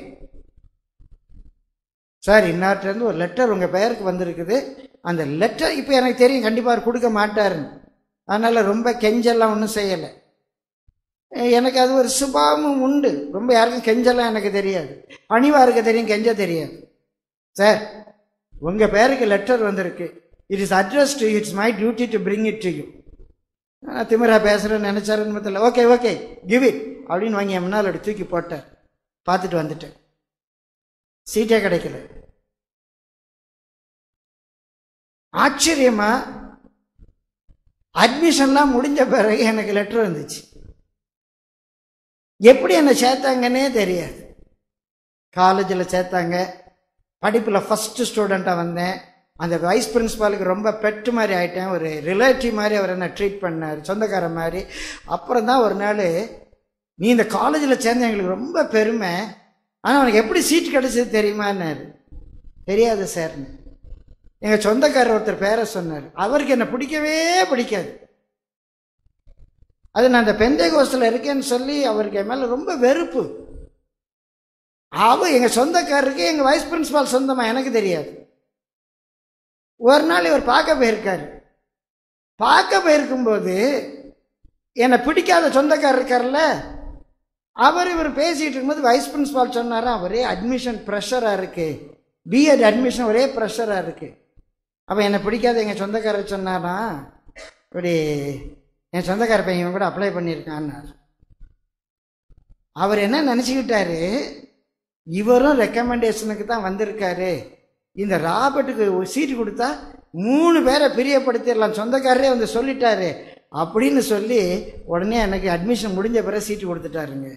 sir இன்னார்ட்டேருந்து ஒரு லெட்டர் உங்கள் பெயருக்கு வந்திருக்குது அந்த லெட்டர் இப்போ எனக்கு தெரியும் கண்டிப்பாக அவர் கொடுக்க மாட்டாருன்னு அதனால் ரொம்ப கெஞ்செல்லாம் ஒன்றும் செய்யலை எனக்கு அது ஒரு சுபாவமும் உண்டு ரொம்ப யாருக்கும் கெஞ்செல்லாம் எனக்கு தெரியாது பணிவாக இருக்க தெரியும் கெஞ்ச தெரியாது சார் உங்கள் பேருக்கு லெட்டர் வந்திருக்கு it is address to its my duty to bring it to you நான் திமிரா பேசுகிறேன்னு நினச்சாருன்னு தெரியல ஓகே ஓகே கிவ் இட் அப்படின்னு வாங்கி என் முன்னால் அப்படி தூக்கி போட்டேன் பார்த்துட்டு வந்துட்டேன் சீட்டே கிடைக்கல ஆச்சரியமா அட்மிஷன்லாம் முடிஞ்ச பிறகு எனக்கு லெட்டர் வந்துச்சு எப்படி என்னை சேர்த்தாங்கன்னே தெரியாது காலேஜில் சேர்த்தாங்க படிப்பில் ஃபஸ்ட்டு ஸ்டூடெண்ட்டாக வந்தேன் அந்த வைஸ் பிரின்சிபாலுக்கு ரொம்ப பெட்டு மாதிரி ஆயிட்டேன் ஒரு ரிலேட்டிவ் மாதிரி அவர் என்ன ட்ரீட் பண்ணார் சொந்தக்காரன் மாதிரி அப்புறம் தான் ஒரு நாள் நீ இந்த காலேஜில் சேர்ந்த எங்களுக்கு ரொம்ப பெருமை ஆனால் உனக்கு எப்படி சீட் கிடைச்சது தெரியுமான்னாரு தெரியாது சார்னு எங்கள் சொந்தக்காரர் ஒருத்தர் பேரை சொன்னார் அவருக்கு என்னை பிடிக்கவே பிடிக்காது அது நான் அந்த பெந்தை கோஸ்டில் இருக்கேன்னு சொல்லி அவருக்கு என் மேலே ரொம்ப வெறுப்பு அவ எங்கள் சொந்தக்காரருக்கு எங்கள் வைஸ் பிரின்சிபால் சொந்தமா எனக்கு தெரியாது ஒரு நாள் இவர் பார்க்க போயிருக்காரு பார்க்க போயிருக்கும்போது என்னை பிடிக்காத சொந்தக்காரர் இருக்கார்ல அவர் இவர் பேசிட்டு இருக்கும்போது வைஸ் பிரின்சிபால் சொன்னாராம் ஒரே அட்மிஷன் ப்ரெஷராக இருக்கு பிஎட் அட்மிஷன் ஒரே ப்ரெஷராக இருக்கு அப்போ என்னை பிடிக்காத எங்கள் சொந்தக்காரர் சொன்னாரா இப்படி என் சொந்தக்கார பையன் இவன் கூட அப்ளை பண்ணியிருக்கான்னார் அவர் என்ன நினச்சிக்கிட்டாரு இவரும் ரெக்கமெண்டேஷனுக்கு தான் வந்திருக்காரு இந்த ராபர்ட்டுக்கு ஒரு சீட்டு கொடுத்தா மூணு பேரை பிரியப்படுத்திடலாம் சொந்தக்காரரே வந்து சொல்லிட்டாரு அப்படின்னு சொல்லி உடனே எனக்கு அட்மிஷன் முடிஞ்ச பிறகு சீட்டு கொடுத்துட்டாருங்க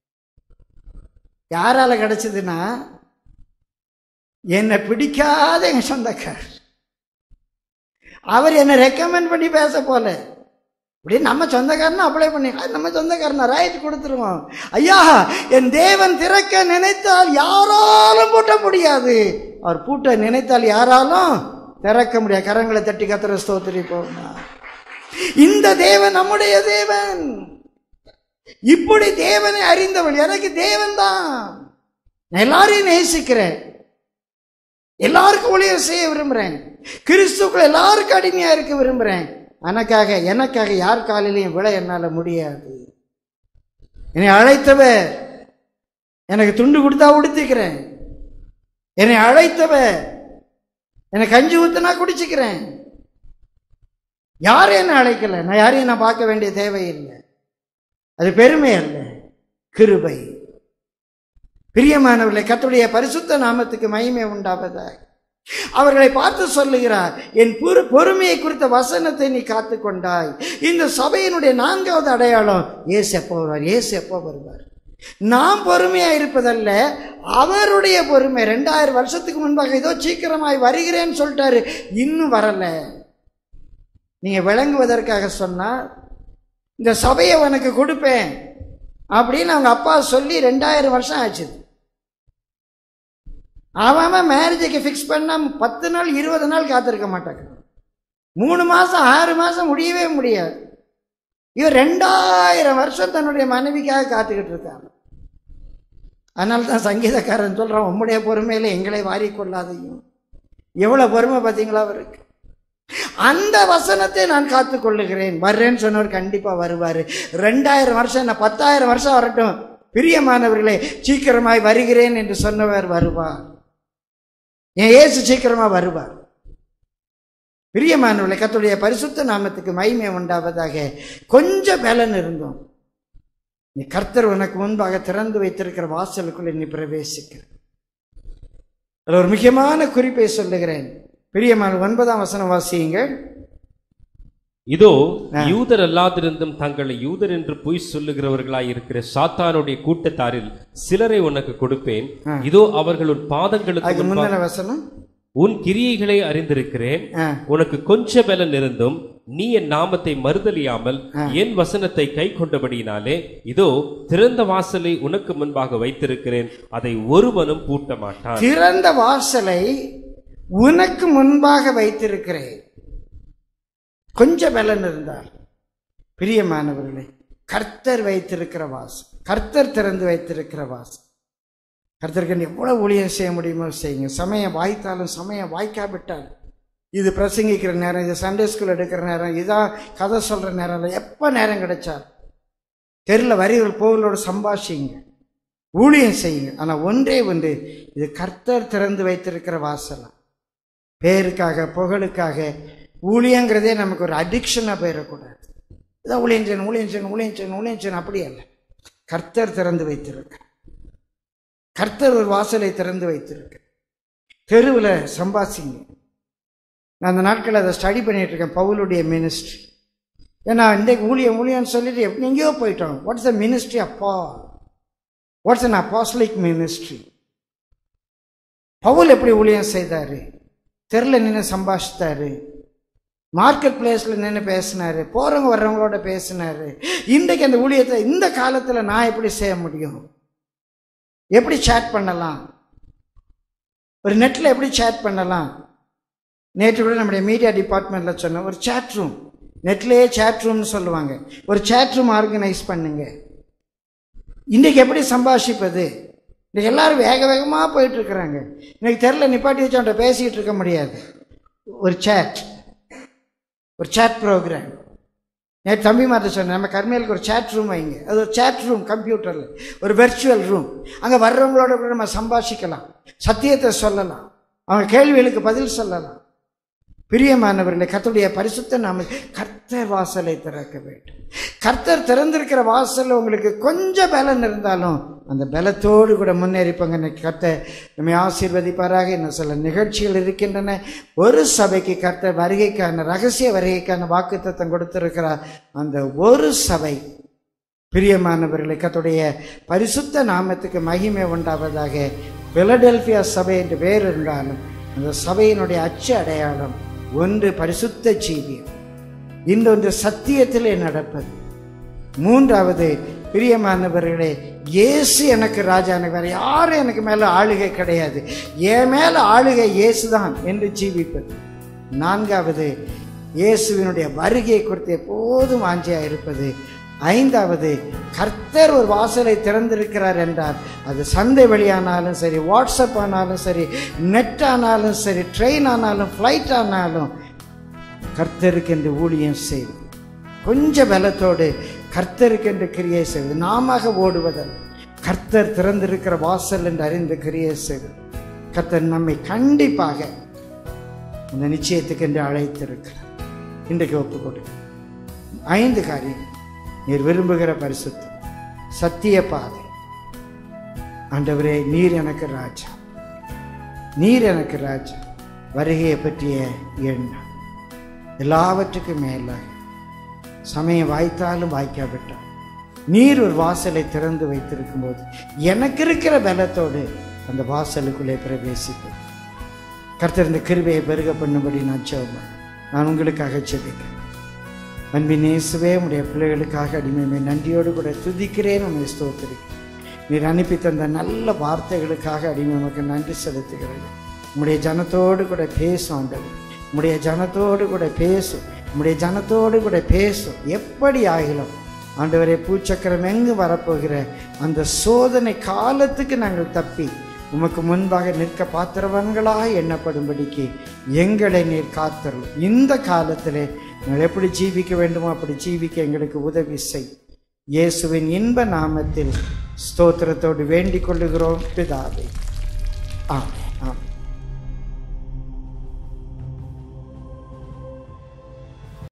யாரால கிடைச்சதுன்னா என்னை பிடிக்காத எங்க சொந்தக்காரர் அவர் என்னை ரெக்கமெண்ட் பண்ணி பேச போல இப்படி நம்ம சொந்தக்காரனா அப்ளை பண்ணி அது நம்ம சொந்தக்காரனா ரைட் கொடுத்துருவோம் ஐயா என் தேவன் திறக்க நினைத்தால் யாராலும் பூட்ட முடியாது அவர் பூட்ட நினைத்தால் யாராலும் திறக்க முடியாது கரங்களை தட்டி கத்திர ஸ்தோத்திரி போகுமா இந்த தேவன் நம்முடைய தேவன் இப்படி தேவனை அறிந்தவள் எனக்கு தேவன் தான் நான் எல்லாரையும் நேசிக்கிறேன் எல்லாருக்கும் ஊழியர் செய்ய விரும்புகிறேன் கிறிஸ்துக்குள்ள எல்லாருக்கும் அடிமையா இருக்க விரும்புகிறேன் எனக்காக எனக்காக யார் காலிலையும் விழ என்னால் முடியாது என்னை அழைத்தவர் எனக்கு துண்டு கொடுத்தா உடுத்திக்கிறேன் என்னை அழைத்தவர் எனக்கு கஞ்சி ஊத்துனா குடிச்சுக்கிறேன் யாரும் என்ன அழைக்கல நான் யாரையும் நான் பார்க்க வேண்டிய தேவையில்லை அது பெருமை அல்ல கிருபை பிரியமானவர்களே கர்த்தருடைய பரிசுத்த நாமத்துக்கு மகிமை உண்டாவதாக அவர்களை பார்த்து சொல்லுகிறார் என் பொறு பொறுமையை குறித்த வசனத்தை நீ காத்து கொண்டாய் இந்த சபையினுடைய நான்காவது அடையாளம் ஏசு எப்போ வருவார் ஏசு எப்போ வருவார் நாம் பொறுமையா இருப்பதல்ல அவருடைய பொறுமை ரெண்டாயிரம் வருஷத்துக்கு முன்பாக ஏதோ சீக்கிரமாய் வருகிறேன்னு சொல்லிட்டாரு இன்னும் வரல நீங்க விளங்குவதற்காக சொன்னா இந்த சபையை உனக்கு கொடுப்பேன் அப்படின்னு அவங்க அப்பா சொல்லி ரெண்டாயிரம் வருஷம் ஆச்சு அவன் மேரேஜுக்கு ஃபிக்ஸ் பண்ணா பத்து நாள் இருபது நாள் காத்திருக்க மாட்டாங்க மூணு மாசம் ஆறு மாசம் முடியவே முடியாது இவர் ரெண்டாயிரம் வருஷம் தன்னுடைய மனைவிக்காக காத்துக்கிட்டு இருக்காங்க அதனால தான் சங்கீதக்காரன் சொல்றான் உம்முடைய பொறுமையில எங்களை வாரிக்கொள்ளாதையும் எவ்வளவு பொறுமை பார்த்தீங்களா அவருக்கு அந்த வசனத்தை நான் காத்துக் கொள்ளுகிறேன் வர்றேன்னு சொன்னவர் கண்டிப்பா வருவாரு ரெண்டாயிரம் வருஷம் என்ன பத்தாயிரம் வருஷம் வரட்டும் பிரியமானவர்களே சீக்கிரமாய் வருகிறேன் என்று சொன்னவர் வருவார் என் இயேசு சீக்கிரமா வருவார் பிரியமானவர்களே கத்துடைய பரிசுத்த நாமத்துக்கு மகிமை உண்டாவதாக கொஞ்சம் பலன் இருந்தோம் நீ கர்த்தர் உனக்கு முன்பாக திறந்து வைத்திருக்கிற வாசலுக்குள்ளே நீ பிரவேசிக்க அதில் ஒரு முக்கியமான குறிப்பை சொல்லுகிறேன் பிரியமான ஒன்பதாம் வசனம் வாசியுங்கள் இதோ யூதர் அல்லாதிருந்தும் தங்களை யூதர் என்று பொய் சொல்லுகிறவர்களாய் இருக்கிற சாத்தானுடைய கூட்டத்தாரில் சிலரை உனக்கு கொடுப்பேன் இதோ அவர்கள் உன் பாதங்களுக்கு அதுக்கு முன்பாக முந்தின வசனம் உன் கிரியைகளை அறிந்திருக்கிறேன் ஆ, உனக்கு கொஞ்ச பலன் இருந்தும் நீ என் நாமத்தை மறுதலியாமல் என் வசனத்தை கை கொண்டபடியினாலே இதோ திறந்த வாசலை உனக்கு முன்பாக வைத்திருக்கிறேன் அதை ஒருவனும் பூட்ட மாட்டான் திறந்த வாசலை உனக்கு முன்பாக வைத்திருக்கிறேன் கொஞ்சம் பலன் இருந்தால் பிரியமானவர்களே கர்த்தர் வைத்திருக்கிற வாசல் கர்த்தர் திறந்து வைத்திருக்கிற வாசல் கர்த்தருக்கு எவ்வளவு ஊழியம் செய்ய முடியுமோ செய்யுங்க சமயம் வாய்த்தாலும் சமயம் வாய்க்காவிட்டால் இது பிரசங்கிக்கிற நேரம் இது சண்டே ஸ்கூல் எடுக்கிற நேரம் இதான் கதை சொல்ற நேரம் இல்லை எப்போ நேரம் கிடைச்சால் தெருல வரிகள் போகளோடு சம்பாஷிங்க ஊழியம் செய்யுங்க ஆனால் ஒன்றே ஒன்று இது கர்த்தர் திறந்து வைத்திருக்கிற வாசலாம் பேருக்காக புகழுக்காக ஊழியங்கிறதே நமக்கு ஒரு அடிக்ஷனாக போயிடக்கூடாது இதான் ஊழியம் செய்யணும் ஊழியம் செய்யணும் ஊழியம் செய்யணும் ஊழியம் செய்யணும் அப்படி அல்ல கர்த்தர் திறந்து வைத்திருக்க கர்த்தர் ஒரு வாசலை திறந்து வைத்திருக்க தெருவில் சம்பாசிங்க நான் அந்த நாட்களில் அதை ஸ்டடி பண்ணிட்டு இருக்கேன் பவுலுடைய மினிஸ்ட்ரி ஏன்னா இன்றைக்கு ஊழியம் ஊழியம்னு சொல்லிட்டு எப்படி எங்கேயோ போயிட்டோம் வாட்ஸ் த மினிஸ்ட்ரி அப்பா what's an apostolic ministry Paul எப்படி ஊழியம் செய்தாரு தெருல நின்று சம்பாஷித்தாரு மார்க்கெட் பிளேஸ்ல நின்று பேசினாரு போறவங்க வர்றவங்களோட பேசினாரு இன்றைக்கு அந்த ஊழியத்தை இந்த காலத்துல நான் எப்படி செய்ய முடியும் எப்படி சேட் பண்ணலாம் ஒரு நெட்ல எப்படி சேட் பண்ணலாம் நேற்று கூட நம்முடைய மீடியா டிபார்ட்மெண்ட்ல சொன்னோம் ஒரு சேட் ரூம் நெட்லேயே சேட் ரூம்னு சொல்லுவாங்க ஒரு சேட் ரூம் ஆர்கனைஸ் பண்ணுங்க இன்னைக்கு எப்படி சம்பாஷிப்பது இன்னைக்கு எல்லாரும் வேக வேகமாக போயிட்டு இருக்கிறாங்க இன்னைக்கு தெருல நிப்பாட்டி வச்சு அவன்கிட்ட பேசிக்கிட்டு இருக்க முடியாது ஒரு சேட் ஒரு சேட் ப்ரோக்ராம் நேற்று தம்பி மாத்த சொன்னேன் நம்ம கர்மையிலுக்கு ஒரு சேட் ரூம் வைங்க அது ஒரு சேட் ரூம் கம்ப்யூட்டரில் ஒரு வெர்ச்சுவல் ரூம் அங்கே வர்றவங்களோட கூட நம்ம சம்பாஷிக்கலாம் சத்தியத்தை சொல்லலாம் அவங்க கேள்விகளுக்கு பதில் சொல்லலாம் பிரியமானவர்களே கர்த்தருடைய பரிசுத்த நாம கர்த்தர் வாசலை திறக்க வேண்டும் கர்த்தர் திறந்திருக்கிற வாசல் உங்களுக்கு கொஞ்சம் பலன் இருந்தாலும் அந்த பலத்தோடு கூட முன்னேறிப்பாங்க இன்னைக்கு கர்த்தர் நம்மை ஆசீர்வதிப்பாராக இன்னும் சில நிகழ்ச்சிகள் இருக்கின்றன ஒரு சபைக்கு கர்த்தர் வருகைக்கான ரகசிய வருகைக்கான வாக்குத்தத்தம் கொடுத்திருக்கிறார் அந்த ஒரு சபை பிரியமானவர்களை கர்த்தருடைய பரிசுத்த நாமத்துக்கு மகிமை உண்டாவதாக பிலடெல்பியா சபை என்று பேர் இருந்தாலும் அந்த சபையினுடைய அச்சு அடையாளம் ஒன்று பரிசுத்த ஜீவியம் இன்னொன்று சத்தியத்திலே நடப்பது மூன்றாவது பிரியமானவர்களே இயேசு எனக்கு ராஜா எனக்கு வேற யாரும் எனக்கு மேல ஆளுகை கிடையாது என் மேல ஆளுகை இயேசுதான் என்று ஜீவிப்பது நான்காவது இயேசுவினுடைய வருகையை குறித்து எப்போதும் வாஞ்சியா இருப்பது ஐந்தாவது கர்த்தர் ஒரு வாசலை திறந்திருக்கிறார் என்றால் அது சந்தை வழியானாலும் சரி வாட்ஸ்அப் ஆனாலும் சரி நெட் ஆனாலும் சரி ட்ரெயின் ஆனாலும் ஃப்ளைட் ஆனாலும் கர்த்தருக்கு என்று ஊழியம் செய்வது கொஞ்சம் பலத்தோடு கர்த்தருக்கு என்று கிரியை செய்வது நாம ஓடுவதல்ல கர்த்தர் திறந்திருக்கிற வாசல் என்று அறிந்து கிரியை செய்வது கர்த்தர் நம்மை கண்டிப்பாக அந்த நிச்சயத்துக்கு என்று அழைத்திருக்கிறார் இன்றைக்கு ஒப்பு கொடு ஐந்து காரியம் நீர் விரும்புகிற பரிசுத்தம் சத்திய பாதை ஆண்டவரே நீர் எனக்கு ராஜா நீர் எனக்கு ராஜா வருகையை பற்றிய எண்ணம் எல்லாவற்றுக்கும் மேலாக சமயம் வாய்த்தாலும் வாய்க்காவிட்டால் நீர் ஒரு வாசலை திறந்து வைத்திருக்கும் போது எனக்கு இருக்கிற பலத்தோடு அந்த வாசலுக்குள்ளே பிரவேசிப்பேன் கர்த்தர் இந்த கிருபையை பெருக பண்ணும்படி நான் ஜெபம் நான் உங்களுக்காக ஜெபிக்கிறேன் அன்பின் இயேசுவே உடைய பிள்ளைகளுக்காக அடிமையை நன்றியோடு கூட துதிக்கிறேன் உண்மை ஸ்தோத்திரிக்கிறேன் நீர் அனுப்பி தந்த நல்ல வார்த்தைகளுக்காக அடிமை உமக்கு நன்றி செலுத்துகிறேன் உம்முடைய ஜனத்தோடு கூட பேசும் ஆண்டவர் உம்முடைய ஜனத்தோடு கூட பேசும் உம்முடைய ஜனத்தோடு கூட பேசும் எப்படி ஆகிலும் ஆண்டவரே பூச்சக்கரம் எங்கு வரப்போகிற அந்த சோதனை காலத்துக்கு நாங்கள் தப்பி உமக்கு முன்பாக நிற்க பாத்திரவன்களாக எண்ணப்படும்படிக்கு எங்களை நீர் காத்தருள் இந்த காலத்திலே நாங்கள் எப்படி ஜீவிக்க வேண்டுமோ அப்படி ஜீவிக்க எங்களுக்கு உதவி செய் இயேசுவின் இன்ப நாமத்தில் ஸ்தோத்திரத்தோடு வேண்டிக் கொள்ளுகிறோம் பிதாவே ஆமென் ஆமென்